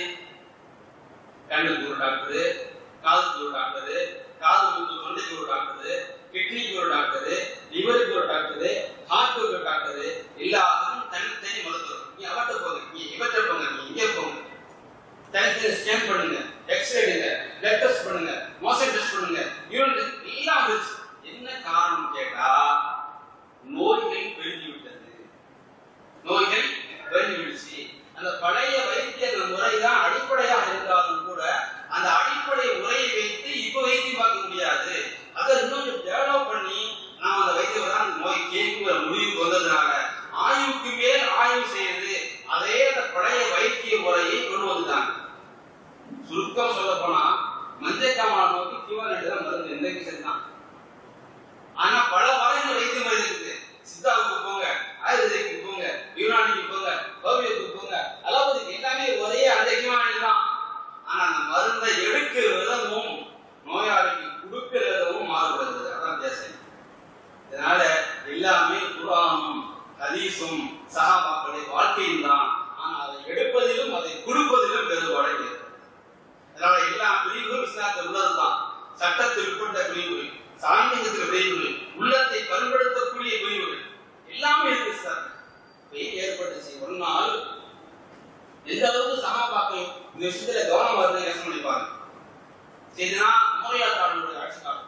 கண்ணுக்கு ஒரு டாக்டரு காதுக்கு ஒரு டாக்டரு காது மூக்கு தொண்டைக்கு ஒரு டாக்டரு கிட்னிக்கு ஒரு டாக்டரு லிவருக்கு ஒரு டாக்டரு ஹார்ட்டுக்கு ஒரு டாக்டரு எல்லாத்துக்கும் தனித்தனி மருத்துவர் நீ அவர்கிட்ட போங்க நீ இவற்றை போங்க நீ இங்கே போங்க தனித்தனி ஸ்கேன் பண்ணுங்க எக்ஸ்ரே எடுங்க பிளட் டெஸ்ட் பண்ணுங்க மோசன் டெஸ்ட் பண்ணுங்க யூரின் எல்லாம் வந்துருச்சு என்ன காரணம் கேட்டா நோய்கள் பெருகி விட்டது நோய்கள் பெருகி விடுச்சு அந்த பழைய வைத்திய முறைதான் அடிப்படையாக இருந்தாலும் கூட அந்த அடிப்படை முறையை வைத்து இப்ப வைத்தியம் பார்க்க முடியாது அதை இன்னும் டெவலப் பண்ணி நாம் அந்த வைத்தியம் தான் அந்த நோய் கேட்குற முடிவுக்கு வந்ததுனால ஆய்வுக்கு மேல் ஆய்வு செய்து அதே அந்த பழைய வைத்திய முறையை கொண்டு வந்துட்டாங்க சுருக்கம் சொல்ல போனா மஞ்சக்காமலை நோக்கி தீவானிட்டு தான் மருந்து இன்றைக்கு சரிதான் ஆனா பல வகையான வைத்திய முறை இருக்குது சித்தாவுக்கு போங்க ஆயுர்வேதிக்கு போங்க யுனானிக்கு போங்க ஹோமியோக்கு போங்க அலோபதிக்கு எல்லாமே ஒரே அன்றைக்கு தான் ஆனா அந்த மருந்தை எடுக்கிற விதமும் நோயாளிக்கு கொடுக்கிற விதமும் மாறுபடுது அதான் தேசம் இதனால எல்லாமே குரானும் ஹதீஸும் சகாபாக்களுடைய வாழ்க்கையும் தான் ஆனா அதை எடுப்பதிலும் அதை கொடுப்பதிலும் வேறுபாடு இருக்கிறது அதனால எல்லா பிரிவுகளும் இஸ்லாத்தில் உள்ளதுதான் சட்டத்தில் உட்பட்ட பிரிவுகள் சாமியத்தில் பிரிவுகள் உள்ளத்தை பண்படுத்தக்கூடிய பிரிவுகள் எல்லாமே இருக்கு சார் ஏற்பட்டுச்சு ஒரு நாள் எந்த அளவுக்கு சகாபாக்கள் இந்த விஷயத்துல கவனமா இருந்து யோசனை பண்ணிப்பாங்க சரினா மோரியாத்தாளுடைய ஆட்சி காலம்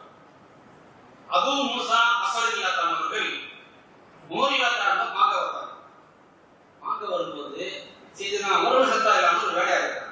அபு மூசா அசரியாத்தான் அவர்கள் மோரியாத்தாள் பார்க்க வர்றாங்க பார்க்க வரும்போது சரினா மரண சத்தா இல்லாம ஒரு வேலையா இருக்காங்க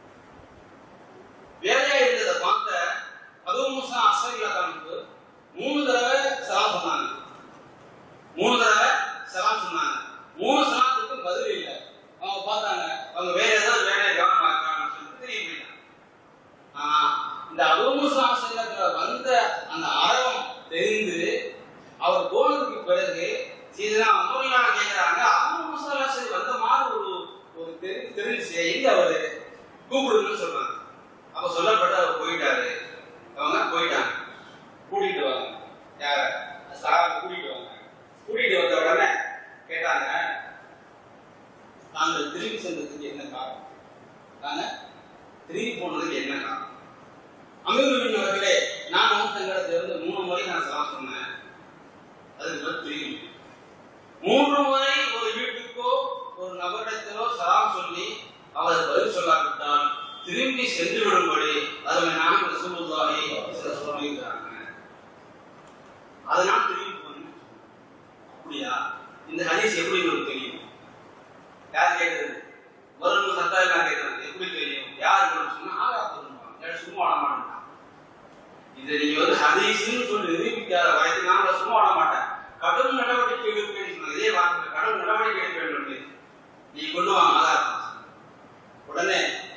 வேலையா இருந்ததை பார்த்த அபு மூசா அசரியாத்தானுக்கு மூணு தடவை சலாம் சொன்னாங்க மூணு தடவை சலாம் சொன்னாங்க மூணு சலாத்துக்கும் பதில் இல்லை அவங்க பார்த்தாங்க அவங்க வேற ஏதாவது வேலையை கவனமா இருக்காங்கன்னு சொல்லிட்டு திரும்பி போயிட்டாங்க ஆனா இந்த அபூமுசா சங்கத்துல வந்த அந்த அரவம் தெரிந்து அவர் போனதுக்கு பிறகு சீதனா அமர்லான கேக்குறாங்க அபூமுசா சரி வந்த மாதிரி ஒரு ஒரு தெரி தெரிஞ்சு எங்க அவரு கூப்பிடுங்கன்னு சொல்றாங்க அப்ப சொல்லப்பட்டு அவர் போயிட்டாரு அவங்க போயிட்டாங்க கூட்டிட்டு வாங்க யார சார் கூட்டிட்டு வாங்க கூட்டிட்டு வந்த உடனே கேட்டாங்க நாங்கள் திரும்பி சென்றதுக்கு என்ன காரணம் நாங்க திரும்பி போனதுக்கு என்ன காரணம் அமீருவின் அவர்களே நான் வந்து தங்களிடத்துல இருந்து மூணு முறை நான் சலாம் சொன்னேன் அதுக்கு பிறகு திரும்பி மூன்று முறை ஒரு வீட்டுக்கோ ஒரு நபரிடத்தில் சென்று விடும்படி அதில் நாம் ரசூலுல்லாஹி சொல்லியிருக்கிறாங்க அதனால் தெரியும் போனேன். அப்படியா இந்த ஹதீஸ் எப்படி உங்களுக்கு தெரியும் யார் கேட்கறது முதல்ல சத்தா எல்லாம் கேட்கறது எப்படி தெரியும் யார் வேணும்னு சொன்னா ஆதாரத்தை சொல்லுவாங்க யார் சும்மா விட மாட்டான் இதை நீங்க வந்து ஹதீஸ்னு சொல்லி நிரூபிக்காத வயது நான் சும்மா விட மாட்டேன் கடும் நடவடிக்கை எடுக்க வேண்டும் சொன்னது. இதே வார்த்தை கடும் நடவடிக்கை எடுக்க வேண்டும் என்று. நீ கொண்டு வாங்க ஆதாரத்தை உடனே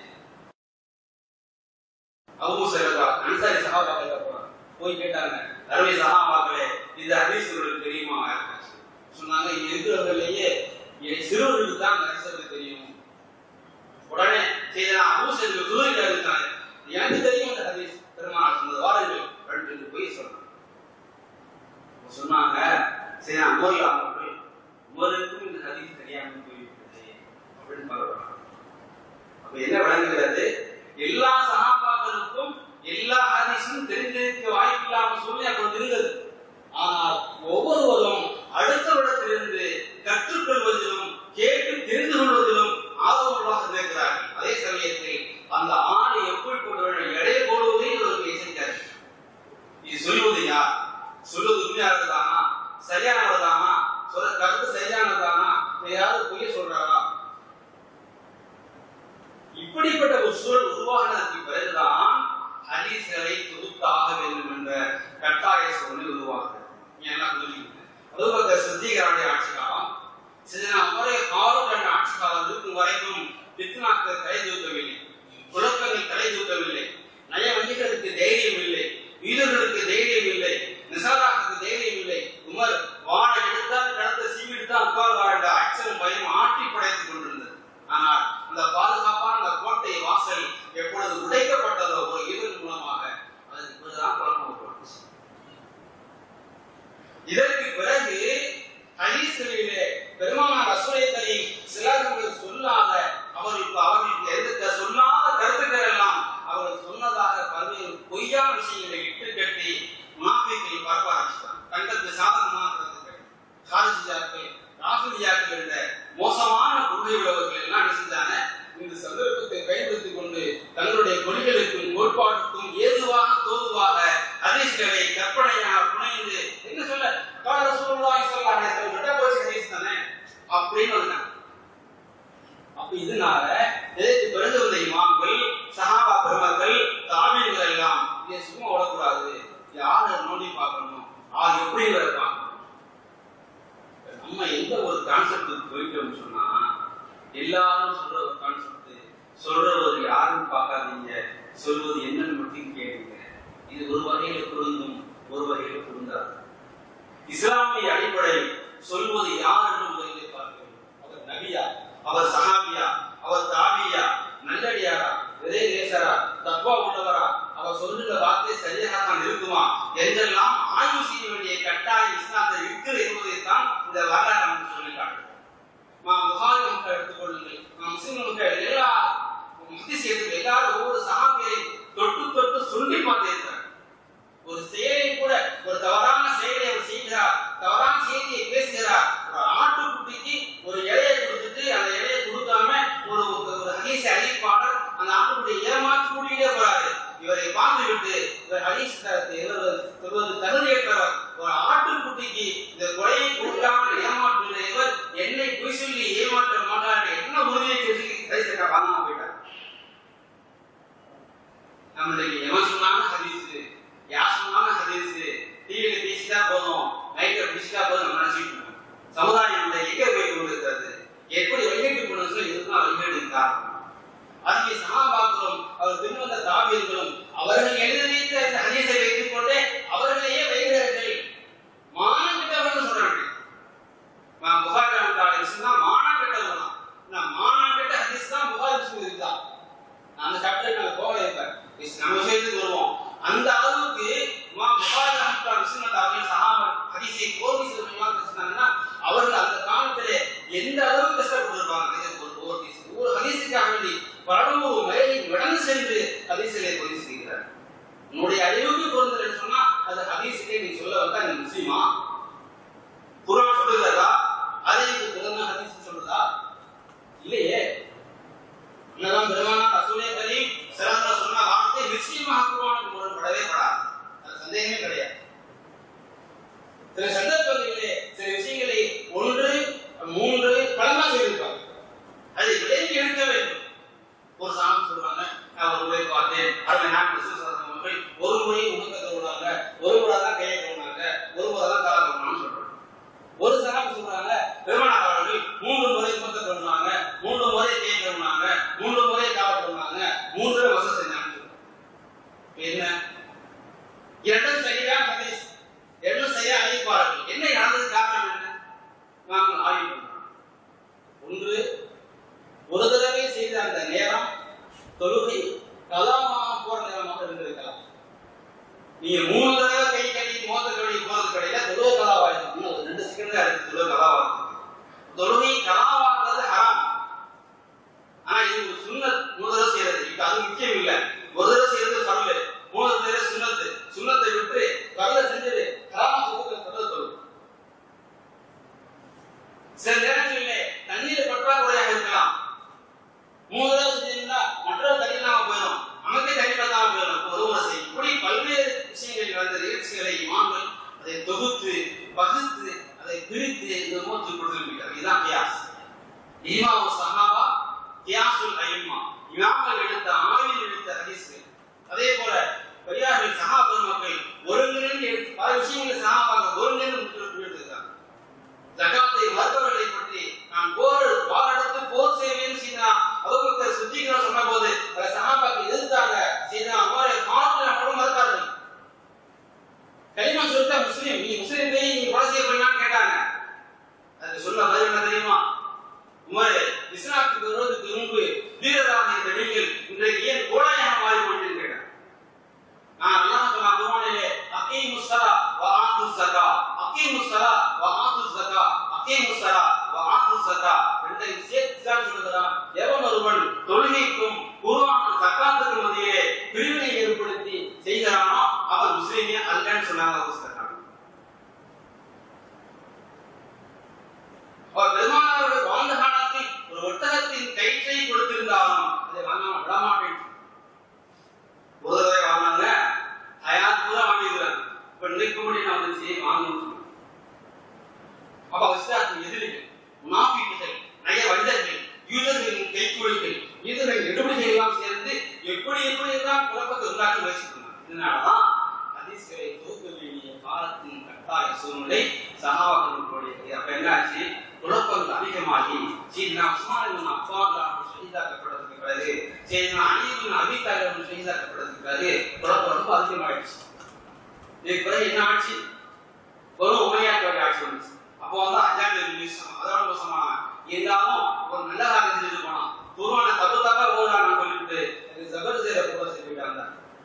அபூ சைலபா அன்சாரி சஹாபாக்கள் போறாங்க போய் கேட்டாங்க அருமை சஹாபாக்களே இந்த ஹதீஸ் உங்களுக்கு தெரியுமா சொன்னாங்க இங்க இருக்கிறவர்களையே என் சிறுவர்களுக்கு தான் இந்த ஹதீஸ் தெரியும் உடனே சரி நான் அபூ சைலபா துருவில இருக்காங்க எனக்கு தெரியும் இந்த ஹதீஸ் பெருமாள் சொன்னது வாருங்கள் ரெண்டு போய் சொன்னாங்க சொன்னாங்க சரி நான் உமர்ல அவர்கள் உமருக்கும் இந்த ஹதீஸ் தெரியாம போய்விட்டது அப்படின்னு பார்க்கலாம் அப்ப என்ன விளங்குகிறது எல்லா சகாபாக்களுக்கும் எல்லா ஹதீஸும் தெரிந்திருக்க வாய்ப்பு இல்லாம சொல்லி அப்ப இருந்தது ஆனால் ஒவ்வொருவரும் அடுத்தவரிடத்திலிருந்து கற்றுக்கொள்வதிலும் கேட்டு தெரிந்து கொள்வதிலும் ஆர்வமாக இருக்கிறார்கள் அதே சமயத்தில் அந்த ஆணை எப்படி கொண்டு எடை போடுவதை இவருக்கு இசைத்தார்கள் இது சொல்லுவது யார் சொல்லுவது உண்மையானதானா சரியானதானா சொல்ற கருத்து சரியானதானா யாராவது பொய்ய சொல்றாரா இப்படிப்பட்ட ஒரு சூழல் உருவானதற்கு பிறகுதான் ஹதீஸ்களை தொகுத்தாக வேண்டும் என்ற கட்டாய சூழ்நிலை உருவாகிறது நீங்க எல்லாம் புரிஞ்சுக்கணும் அதுபோல சித்திகருடைய ஆட்சி காலம் சில முறை ஆளுநர் ஆட்சி காலம் இருக்கும் வரைக்கும் பித்னாக்கள் தலை தூக்கவில்லை குழப்பங்கள் தலை தூக்கவில்லை நய வண்டிகளுக்கு தைரியம் இல்லை வீரர்களுக்கு தைரியம் இல்லை நிசாராக்கு தைரியம் இல்லை உமர் வாழை எடுத்தால் கடத்த சீவிட்டு தான் உட்கார்ந்து அச்சம் பயம் ஆட்டி படைத்துக் கொண்டிருந்தது ஆனால் அந்த பாதுகாப்பான அந்த கோட்டை வாசல் எப்பொழுது உடைக்கப்பட்டதோ ஒரு இதன் மூலமாக அதற்கு பிறகுதான் குழப்பம் உருவாச்சு. இதற்கு பிறகு ஹதீஸ்களிலே பெருமானார் ரசூலை கரி சிலர்கள் சொல்லாத அவர்களுக்கு அவர்களுக்கு எந்த சொல்லாத கருத்துக்கள் எல்லாம் அவர்கள் சொன்னதாக பல்வேறு பொய்யான விஷயங்களை இட்டு கட்டி முனாஃபிக்கை பார்க்க ஆரம்பிச்சிட்டாங்க தங்களுக்கு சாதகமான கருத்துக்கள் காரிஜியாக்கள் ராஃபிலியாக்கள் என்ற மோசமான கொள்கை உள்ளவர்கள் எல்லாம் என்ன செஞ்சாங்க இந்த சந்தர்ப்பத்தை பயன்படுத்திக் கொண்டு தங்களுடைய கொள்கைகளுக்கும் கோட்பாட்டுக்கும் ஏதுவாக தோதுவாக ஹதீஸ்களை கற்பனையாக புனைந்து என்ன சொல்ல கால சூழ்நிலை சொல்லாங்க விட்ட போச்சு ஹதீஸ் தானே அப்படின்னு வந்தாங்க அப்ப இதனால இதற்கு பிறகு வந்த இமாம்கள் சஹாபா பெருமக்கள் தாபியங்கள் எல்லாம் இதை சும்மா விடக்கூடாது யாரை நோண்டி பார்க்கணும் அது எப்படி பார்க்கணும் நம்ம எந்த ஒரு கான்செப்டுக்கு போயிட்டோம்னு சொன்னா எல்லாரும் சொல்ற ஒரு கான்செப்ட் சொல்றவர் யாரும் பார்க்காதீங்க சொல்வது என்னன்னு மட்டும் கேளுங்க இது ஒரு வகையில பொருந்தும் ஒரு வகையில பொருந்தாது இஸ்லாமிய அடிப்படை சொல்வது யார் என்று முதலில் பார்க்க வேண்டும் அவர் நபியா அவர் சஹாபியா அவர் தாபியா நல்லடியாரா விதை நேசரா தத்வா உள்ளவரா அவர் சொல்லுகிற வார்த்தை சரியாக தான் இருக்குமா என்றெல்லாம் ஆய்வு செய்ய வேண்டிய கட்டாயம் இஸ்லாத்தில் இருக்கிறது என்பதை தான் இந்த வரலாறு நமக்கு சொல்லி காட்டுது நாம் புகாரி மக்கள் எடுத்துக்கொள்ளுங்கள் நாம் முஸ்லிம் மக்கள் எல்லா முஹதிஸ் எடுத்து எல்லாரும் ஒவ்வொரு சஹாபியை தொட்டு தொட்டு சுண்டி பார்த்திருக்கிறார் ஒரு செயலை கூட ஒரு தவறான செயலை அவர் செய்கிறார் தவறான செய்தியை பேசுகிறார் ஒரு ஆட்டுக்குட்டிக்கு ஒரு இலையை கொடுத்துட்டு அந்த இலையை கொடுக்காம ஒரு ஒரு ஹதீஸ் அறிவிப்பாளர் அந்த ஆட்டுக்குட்டியை ஏமாற்றி கூட்டிகிட்டே போறாரு இவரை பார்த்து விட்டு இவர் ஹதீஸ் சொல்வது தகுதியற்றவர் ஒரு ஆட்டுக்குட்டிக்கு இந்த கொலையை கொடுக்காமல் ஏமாற்றுகிற இவர் என்னை பொய் சொல்லி ஏமாற்ற மாட்டார் என்ன உறுதியை சொல்லி ஹதீஸ் காணாம போயிட்டார் நம்மளுடைய எவன் சொன்னாலும் ஹதீஸ் யார் சொன்னாலும் ஹதீஸ் டிவியில பேசிட்டா போதும் நைட்ல பேசிட்டா போதும் நம்ம நினைச்சிட்டு இருக்கோம் சமுதாயம் இந்த எங்க போய் கொண்டிருக்கிறது எப்படி வழிகட்டு கொண்டு இதுதான் வழிகேடு காரணம் அதுக்கு சமாபாக்களும் அவர் திருமந்த தாபியர்களும் அவர்கள் எழுதி வைத்த இந்த ஹதீஸை வைத்துக் கொண்டே அவர்களையே வைகிறார்கள் மானம் கெட்டவர்கள் சொல்றாங்க நான் புகாரி அனுப்பிட்ட சொன்னா மானம் கெட்டவங்க தான் நான் மானம் கெட்ட ஹதீஸ் தான் புகாரி முஸ்லிம் தான் நான் அந்த சாப்டர் நாங்க போகல இப்ப நம்ம விஷயத்துக்கு வருவோம் அந்த அளவுக்கு மா புகாரி அனுப்பிட்ட முஸ்லிம் அவர்கள் சஹாபர் ஹதீஸை கோர்வை செய்ய பேசினாங்கன்னா அவர்கள் அந்த காலத்திலே எந்த அளவுக்கு கஷ்டப்பட்டிருப்பாங்க ஒரு ஒரு ஒரு ஹதீஸுக்காக வேண்டி பரநூறு மைலை நடந்து சென்று ஹதீஸிலே பதிவு செய்கிறார் உன்னுடைய அறிவுக்கு பொருந்தல் சொன்னா அது ஹதீஸிலே நீ சொல்ல வந்தா நீ முஸ்லிமா குரான் சொல்லுகிறதா அறிவுக்கு பிறந்த ஹதீஸ் சொல்றதா இல்லையே என்னதான் பெருமானா ரசூலே கரீம் சிறந்த சில நேரங்களிலே தண்ணீர் பற்றாக்குறையாக இருக்கலாம் மூணு தடவை செஞ்சிருந்தா மற்றொரு தண்ணி இல்லாம போயிடும் நமக்கே தண்ணி பத்தாம போயிடும் அப்ப ஒரு முறை செய். இப்படி பல்வேறு விஷயங்களில் வந்த நிகழ்ச்சிகளை இமாம்கள் அதை தொகுத்து பகுத்து அதை பிரித்து இந்த மூத்து கொடுத்திருக்கிறார் இதுதான் கியாஸ் ஈமாவு சஹாபா கியாசுல் ஐம்மா இமாம்கள் எடுத்த ஆய்வில் எடுத்த ஹதீஸ்கள் அதே போல பெரியார்கள் சஹா பெருமக்கள் ஒருங்கிணைந்து எடுத்து பல விஷயங்களை சஹாபாக்கள் ஒருங்கிணைந்து எடுத்திருக்காங்க ஜகாத்தை மறுத்தவர்களை பற்றி நான் போர் வாழெடுத்து போர் செய்வேன் சீனா அபூபக்கர் சுத்திகரம் சொன்ன போது பல சஹாபாக்கள் எதிர்த்தாங்க சீனா அவரை காட்டு அவரும் மறுத்தார்கள் கலிமா சொல்லிட்டா முஸ்லீம் நீ முஸ்லீம் போய் நீ கொலை செய்ய போயினான்னு கேட்டாங்க அதுக்கு சொல்ல பதில் என்ன தெரியுமா உமரே இஸ்லாத்துக்கு வருவதற்கு முன்பு வீரராக இருந்த நீங்கள் இன்றைக்கு ஏன் கோழையாக மாறி போயிட்டு கேட்டாங்க நான் அல்லாஹ் சொன்ன குர்ஆனிலே அகீமு ஸலா வ ஆத்து ஸகா அகீமு ஸலா வ ஆத்து ஸகா அகீமு ஸலா வ ஆத்து ஸகா ரெண்டையும் சேர்த்து தான் சொல்லுகிறான் எவன் ஒருவன் தொழுகைக்கும் குர்ஆன் ஜகாத்துக்கு மத்தியிலே பிரிவினை ஏற்படுத்தி செய்கிறானோ அவன் முஸ்லிமே அல்லன்னு சொன்னாங்க புஸ்தகம் அவர் பெருமானார்கள் வாழ்ந்த காலத்தில் ஒரு ஒட்டகத்தின் கயிற்றை கொடுத்திருந்தாலும் அதை வாங்காம விடமாட்டேன் ஒரு தடவை வாங்கினாங்க ஹயாத் பூரா வாங்கிக்கிறாங்க இப்ப இன்னைக்கு முன்னாடி நான் வந்துச்சு வாங்கணும் அப்ப இஸ்லாத்தின் எதிரிகள் முனாஃபிக்குகள் நய வஞ்சர்கள் யூதர்களின் கைக்கூலிகள் யூதர்களின் எடுபடிகள் எல்லாம் சேர்ந்து எப்படி எப்படி எல்லாம் குழப்பத்தை உண்டாக்க முயற்சிக்கிறாங்க இதனாலதான் ஹதீஸ்களை தொகுக்க வேண்டிய காலத்தின் கட்டாய சூழ்நிலை சகாபாக்களுடைய அப்ப என்னாச்சு குழப்பங்கள் அதிகமாகி சீனா உஸ்மான் அப்பான் ஷஹீதாக்கப்பட்டதுக்கு பிறகு சீனா அலிபின் அபிதாலிபின் ஷஹீதாக்கப்பட்டதுக்கு பிறகு குழப்பம் ரொம்ப அதிகமாயிடுச்சு இதுக்கு பிறகு என்ன ஆச்சு ஒரு உமையாட்டோட ஆட்சி வந்துச்சு அப்போ வந்து அஜாண்டு ரிலீஸ் அதோட மோசமான இருந்தாலும் ஒரு நல்ல காரியம் செஞ்சு போனான் குருவான தப்பு தப்பா ஓடான்னு சொல்லிட்டு எனக்கு ஜபர் செய்யற கூட சொல்லிட்டாங்க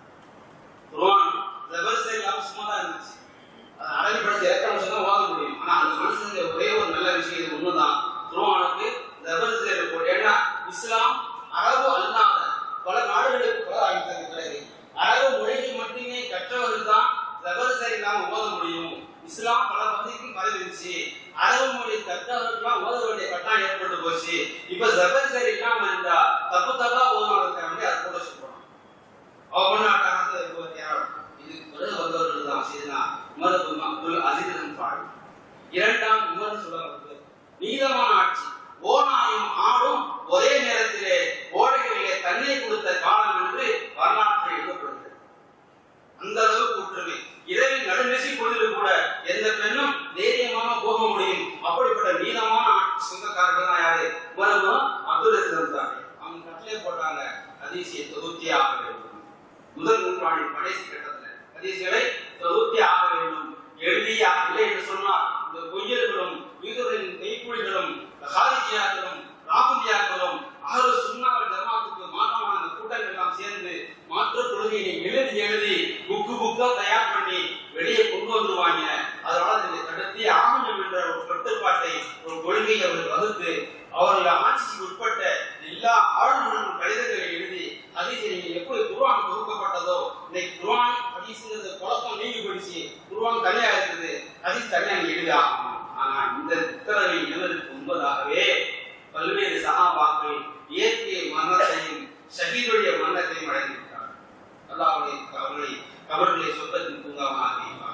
குருவான் ஜபர் செய்யலாம் சும்மா தான் இருந்துச்சு அது அடங்கிப்படுத்தி இறக்கம் சொன்னா ஓத முடியும் ஆனா அந்த மனுஷனுடைய ஒரே ஒரு நல்ல விஷயம் இது ஒண்ணுதான் குருவானுக்கு ஜபர் செய்யற கூட ஏன்னா இஸ்லாம் அரபு அல்லாத பல நாடுகளுக்கு பல ஆகிட்டது பிறகு அரபு மொழிகள் மட்டுமே கற்றவர்கள் தான் ஜபர் இல்லாம ஓத முடியும் இஸ்லாம் பல பகுதிக்கும் பரவிருச்சு அரபு மொழி கற்றவர்களுக்கெல்லாம் ஓத வேண்டிய கட்டாயம் ஏற்பட்டு போச்சு இப்ப ஜபர் சரி இல்லாம இருந்தா தப்பு தப்பா ஓதுவாங்க அது கூட சொல்றோம் அவ கொண்டாட்டாங்க இது பிறகு வந்தவர்கள் தான் செய்தனா உமரது அப்துல் அசீதன் பாடு இரண்டாம் உமர் சொல்ல நீதமான ஆட்சி ஓனாயும் ஆடும் ஒரே நேரத்திலே ஓடைகளிலே தண்ணீர் கொடுத்த காலம் என்று வரலாற்றில் எழுதப்படுகிறது அந்த அளவுக்கு ஒற்றுமை இரவில் நடுநிசி பொழுதில் கூட எந்த பெண்ணும் தைரியமாக போக முடியும் அப்படிப்பட்ட நீளமான ஆட்சி சொந்தக்காரர்கள் தான் யாரு உமரதும் அப்துல் அசீதன் தான் அவங்க கட்டளை போட்டாங்க அதிசய தொகுத்தி ஆக வேண்டும் முதல் நூற்றாண்டின் கடைசி கட்டத்தில் ஹதீஸ்களை தொகுத்தி ஆக வேண்டும் எழுதியா இல்லை என்று சொன்னால் இந்த பொய்யர்களும் யூதர்களின் கைக்கூலிகளும் ஹாரிஜியாக்களும் ராகுதியாக்களும் ஆறு சுண்ணாவல் ஜமாத்துக்கு மாற்றமான அந்த கூட்டங்கள் எல்லாம் சேர்ந்து மாற்று கொள்கையை எழுதி எழுதி புக்கு புக்கா தயார் பண்ணி வெளியே கொண்டு வந்துருவாங்க அதனால இதை தடுத்தே ஆகணும் என்ற ஒரு கட்டுப்பாட்டை ஒரு கொள்கையை அவர் வகுத்து அவர்கள் ஆட்சிக்கு உட்பட்ட எல்லா ஆளுநர்களும் கடிதங்களை எழுதி ஹதீஸை நீங்க எப்படி குர்ஆன் தொகுக்கப்பட்டதோ இன்னைக்கு குர்ஆன் ஹதீஸ்ங்கிறது குழப்பம் நீங்கி போயிடுச்சு குர்ஆன் தனியா இருக்குது ஹதீஸ் தனியா நீங்க எழுதி ஆகணும் ஆனா இந்த உத்தரவை எழுதுவதற்கு முன்பதாகவே பல்வேறு சகாபாக்கள் இயற்கை மரணத்தையும் ஷஹீதுடைய மரணத்தையும் அடைந்திருக்கிறார் அல்லாஹ்வுடைய அவர்களை அவர்களை சொத்தத்தின் பூங்காவாக ஆக்கியிருப்பார்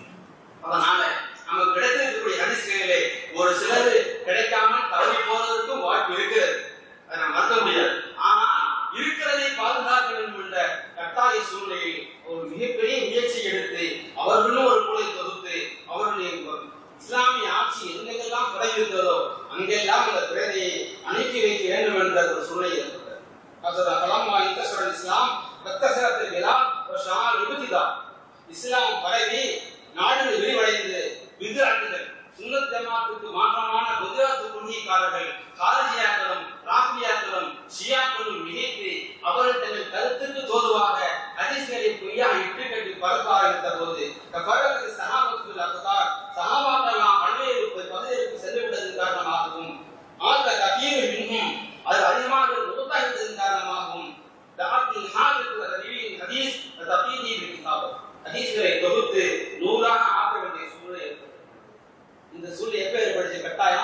அதனால நமக்கு கிடைத்திருக்கக்கூடிய ஹதீஸ்களிலே ஒரு சிலர் கிடைக்காம தவறி போறதுக்கும் வாய்ப்பு இருக்கிறது அதை நம்ம மறுக்க முடியாது ஆனா இருக்கிறதை பாதுகாக்க வேண்டும் என்ற கட்டாய சூழ்நிலையில் ஒரு மிகப்பெரிய முயற்சி எடுத்து அவர்களும் ஒரு மூளை தொகுத்து அவர்களுடைய இஸ்லாமிய ஆட்சி எங்கெல்லாம் குறைந்திருக்கிறதோ அங்கெல்லாம் அந்த பிரேதையை அனுப்பி வைக்க வேண்டும் என்ற ஒரு சூழ்நிலை ஏற்பட்டது ஹசரத் ஃபலம்மா இன்தஷர இஸ்லாம் கத்தசரத்தில் பிலால் வ ஷால் இப்திதா இஸ்லாம் பரவி நாடுகள் விரிவடைந்து வித்ராட்டுகள் சுன்னத் ஜமாத்துக்கு மாற்றமான குஜராத் கொள்கைக்காரர்கள் காரஜியாக்களும் ராபியாக்களும் ஷியாக்களும் மிகைத்து அவர்கள் தங்கள் கருத்துக்கு தோதுவாக ஹதீஸ்களை பொய்யா இட்டு கட்டி பரப்ப ஆரம்பித்த போது கபரத்து சஹாபத்துல் அக்தார் சஹாபாக்கெல்லாம் பல்வேறு பகுதிகளுக்கு சென்றுவிட்டதன் காரணமாகவும் ஆத்த கதீர் மின்ஹும் அது அதிகமாக மூத்தாகிட்டதன் காரணமாகவும் தாத்தில் ஹாஜத்து ரவியின் ஹதீஸ் தபீதி கிதாப் ஹதீஸ்களை தொகுத்து நூறாக ஆக்க வேண்டிய சூழ்நிலை ஏற்பட்டது இந்த சூழ்நிலை எப்ப ஏற்படுச்சு கட்டாயம்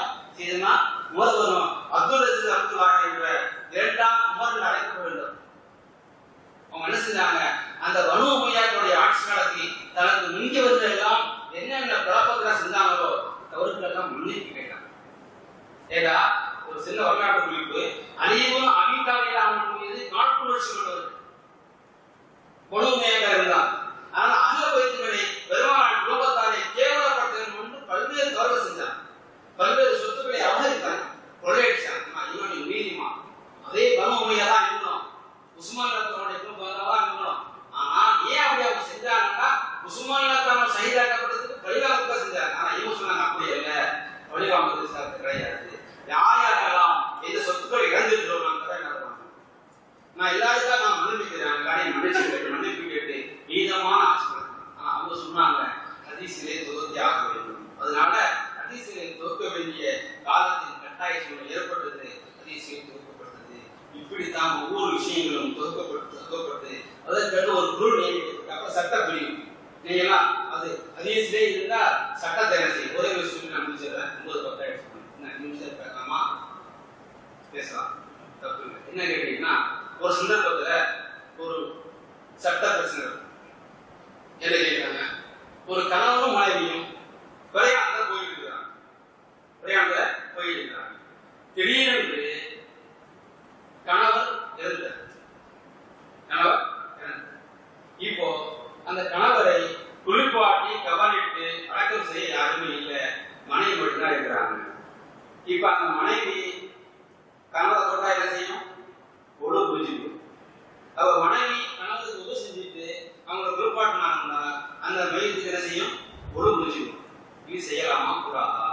செய்தனா உமர் வரும் அப்துல் அசீஸ் அப்துல்லாஹ் என்ற இரண்டாம் உமர் அழைக்கப்பட வேண்டும் அவங்க என்ன செஞ்சாங்க அந்த வனு உமையாக்களுடைய ஆட்சி காலத்தில் தனக்கு மிஞ்சவர்கள் எல்லாம் என்னென்ன குழப்பங்களை செஞ்சாங்களோ தவறுகள் எல்லாம் மன்னிப்பு கேட்டாங்க ஏடா ஒரு சின்ன வரலாற்று குறிப்பு அனைவரும் அபிதாவியில் அவனுக்கு மீது காழ்ப்புணர்ச்சி கொண்டவர் கொடுமையாக இருந்தான் ஆனால் அகல வைத்துகளை பெருமாள் குடும்பத்தாரை கேவலப்படுத்த முன்பு பல்வேறு தவறு செஞ்சான் பல்வேறு சொத்துக்களை அபகரித்தான் கொள்ளையடிச்சான் நான் இவன் நீதிமா அதே பருவமையா தான் இருக்கணும் உஸ்மான் ரத்தனுடைய குடும்பம் தான் இருக்கணும் ஆனா ஏன் அப்படி அவங்க செஞ்சாங்கன்னா உஸ்மான் ரத்தனம் சகிதாக்கப்பட்டதுக்கு பழிவாங்க செஞ்சாங்க ஆனா இவங்க சொன்னாங்க அப்படி இல்ல பழிவாங்க கிடையாது யார் யாரெல்லாம் எந்த சொத்துக்களை இழந்துருக்கிறோம் என்ன நான் எல்லாருக்கும் நான் மன்னிக்கிறேன் காரியம் மன்னிச்சு கேட்டு மன்னிப்பு கேட்டு நீதமான ஆசிரியர் ஆனா அவங்க சொன்னாங்க ஹதீஸிலே துவக்கி ஆக வேண்டும் அதனால ஹதீஸிலே துவக்க வேண்டிய காலத்தின் கட்டாய சூழல் ஏற்பட்டது ஹதீஸிலே துவக்கப்பட்டது இப்படித்தான் ஒவ்வொரு விஷயங்களும் துவக்கப்பட்டு துவக்கப்பட்டு அதற்கு ஒரு குழு நியமிக்கப்பட்டு அப்ப சட்ட பிரிவு நீங்க எல்லாம் அது ஹதீஸிலே இருந்தா சட்டத்தை என்ன செய்யும் ஒரே விஷயம் நான் முடிச்சிடுறேன் ஒன்பது பத்தாயிரம் என்ன நிமிஷம் பேசலாமா பேசலாம் தப்பு இல்லை என்ன கேட்டீங்கன்னா ஒரு சந்தர்ப்பத்துல ஒரு சட்ட பிரச்சனை இருக்கும். என்ன கேட்கிறாங்க ஒரு கணவனும் மனைவியும் பிரயாணத்துல போயிட்டு இருக்கிறாங்க பிரயாணத்துல போயிட்டு இருக்கிறாங்க திடீரென்று கணவர் இறந்தார் கணவர் இறந்தார் இப்போ அந்த கணவரை குளிப்பாட்டி கவனிட்டு அடக்கம் செய்ய யாருமே இல்லை மனைவி மட்டும்தான் இருக்கிறாங்க இப்ப அந்த மனைவி கணவரை தொட்டா என்ன செய்யும் ஒழு புரிஞ்சுக்கும் அவ மனைவி கணவருக்கு உதவி செஞ்சுட்டு அவங்கள குளிப்பாட்டினாங்கன்னா அந்த மையத்துக்கு என்ன செய்யும் ஒழு புரிஞ்சுக்கும் இது செய்யலாமா கூடாதா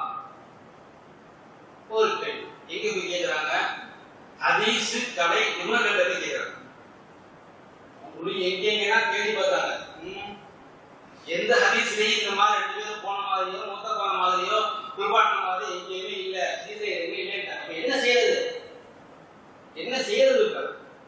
ஒரு பெண் எங்க போய் கேட்கிறாங்க ஹதீஸு கடை நிபுணர்கிட்ட போய் கேட்கிறாங்க உங்களுக்கு எங்கெங்கன்னா தேடி பார்த்தாங்க ம், எந்த ஹதீஸ்லயும் இந்த மாதிரி ரெண்டு பேரும் போன மாதிரியோ மொத்த போன மாதிரியோ குளிப்பாட்டின மாதிரி எங்கேயுமே இல்ல ஹதீஸ்ல எதுவுமே இல்லைன்ட்டாங்க அப்ப என்ன செய்யறது என்ன செய்யறது இப்ப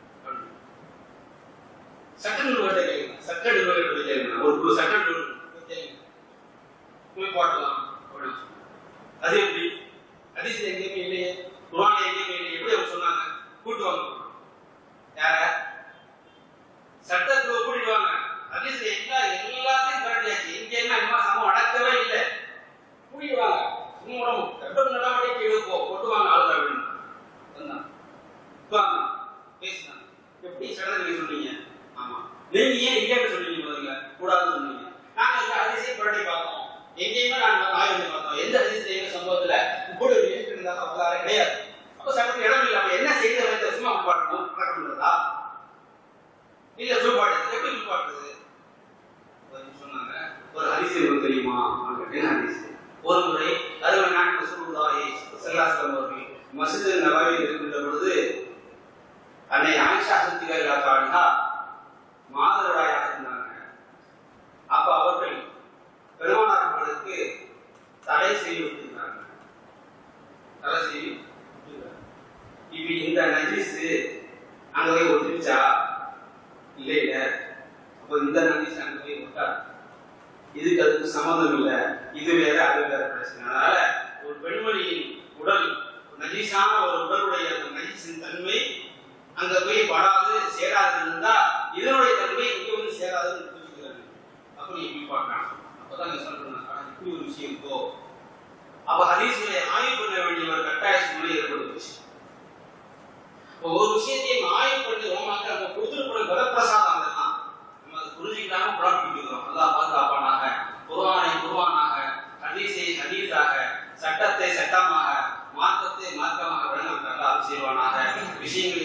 சட்ட நிறுவனத்தை கேளுங்க சட்ட நிறுவனத்தை கேளுங்க ஒரு குழு சட்ட நிறுவனம் கேளுங்க குளிப்பாட்டலாம் அப்படின்னு சொன்னாங்க. அது எப்படி ஹதீஸ்ல எங்கேயுமே இல்லையே குரான்ல எங்கேயுமே இல்லையே எப்படி அவங்க சொன்னாங்க கூட்டு வாங்க யார சட்டத்தை கூட்டிட்டு வாங்க ஹதீஸ்ல எல்லா எல்லாத்தையும் கரண்டியாச்சு இங்க என்ன அம்மா சமம் அடக்கவே இல்லை கூட்டிட்டு வாங்க சும்மா உடம்பு கட்டம் நடவடிக்கை கீழே போ கொண்டு வாங்க ஆளுங்க அப்படின்னு வந்தான் வாங்க பேசினாங்க எப்படி சடங்கு சொன்னீங்க ஆமா நீங்க ஏன் இல்லைன்னு சொன்னீங்க முதல்ல கூடாதுன்னு சொன்னீங்க நாங்க இந்த அதிசயம் புரட்டி பார்த்தோம் எங்கேயுமே நாங்க ஆய்வு பண்ணி பார்த்தோம் எந்த அதிசயம் எங்க சம்பவத்துல இப்படி ஒரு எழுத்து இருந்தாலும் வரலாறு கிடையாது அப்ப சட்டத்துக்கு இடம் இல்லை அப்ப என்ன செய்த வைத்த சும்மா பாட்டணும் நடக்கிறதா இல்ல துடுப்பாட்டு எப்படி துடுப்பாட்டுறது சொன்னாங்க ஒரு அதிசயம் தெரியுமா அப்படின்னு என்ன அதிசயம் ஒரு முறை அறுவை நாட்கள் சூழ்நிலை செல்லாசலம் அவர்கள் மசித நபாவில் இருக்கின்ற பொழுது அன்னை ஆயிஷா சக்திகள் காரணா மாதவிடாயாக இருந்தாங்க அப்ப அவர்கள் பெருமானார்களுக்கு தடை செய்து விட்டிருந்தாங்க தடை செய்து விட்டிருந்தாங்க. இப்ப இந்த நஜீஸ் அங்க போய் ஒத்துச்சா இல்ல இல்ல அப்ப இந்த நஜீஸ் அங்க போய் விட்டார் இதுக்கு அதுக்கு சம்மந்தம் இல்ல இது வேற அது வேற பிரச்சனை அதனால ஒரு பெண்மணியின் உடல் நஜீஸான ஒரு உடலுடைய அந்த நஜீஸின் தன்மை அங்க போய் படாது சேராது இருந்தா இதனுடைய தன்மை இங்க வந்து சேராதுன்னு புரிஞ்சுக்கிறாங்க அப்ப நீ இப்படி பார்க்கலாம் அப்பதான் நீ சொல்றாங்க ஆனா இப்படி ஒரு விஷயம் இருக்கோ அப்ப ஹதீஸ்களை ஆய்வு பண்ண வேண்டிய ஒரு கட்டாய சூழ்நிலை ஏற்படுத்துச்சு இப்போ ஒரு விஷயத்தையும் ஆய்வு பண்ணி உமாக்க நம்ம கொடுத்துருக்கூட வரப்பிரசாதம் அதெல்லாம் நம்ம அதை புரிஞ்சுக்கிட்டாம குழப்பிட்டு இருக்கிறோம் அல்லாஹ் பாதுகாப்பானாக குர்ஆனை குர்ஆனாக ஹதீஸை ஹதீஸாக சட்டத்தை சட்டமாக மார்க்கத்தை மார்க்கமாக வழங்க அல்லாஹ் செய்வானாக விஷயங்களை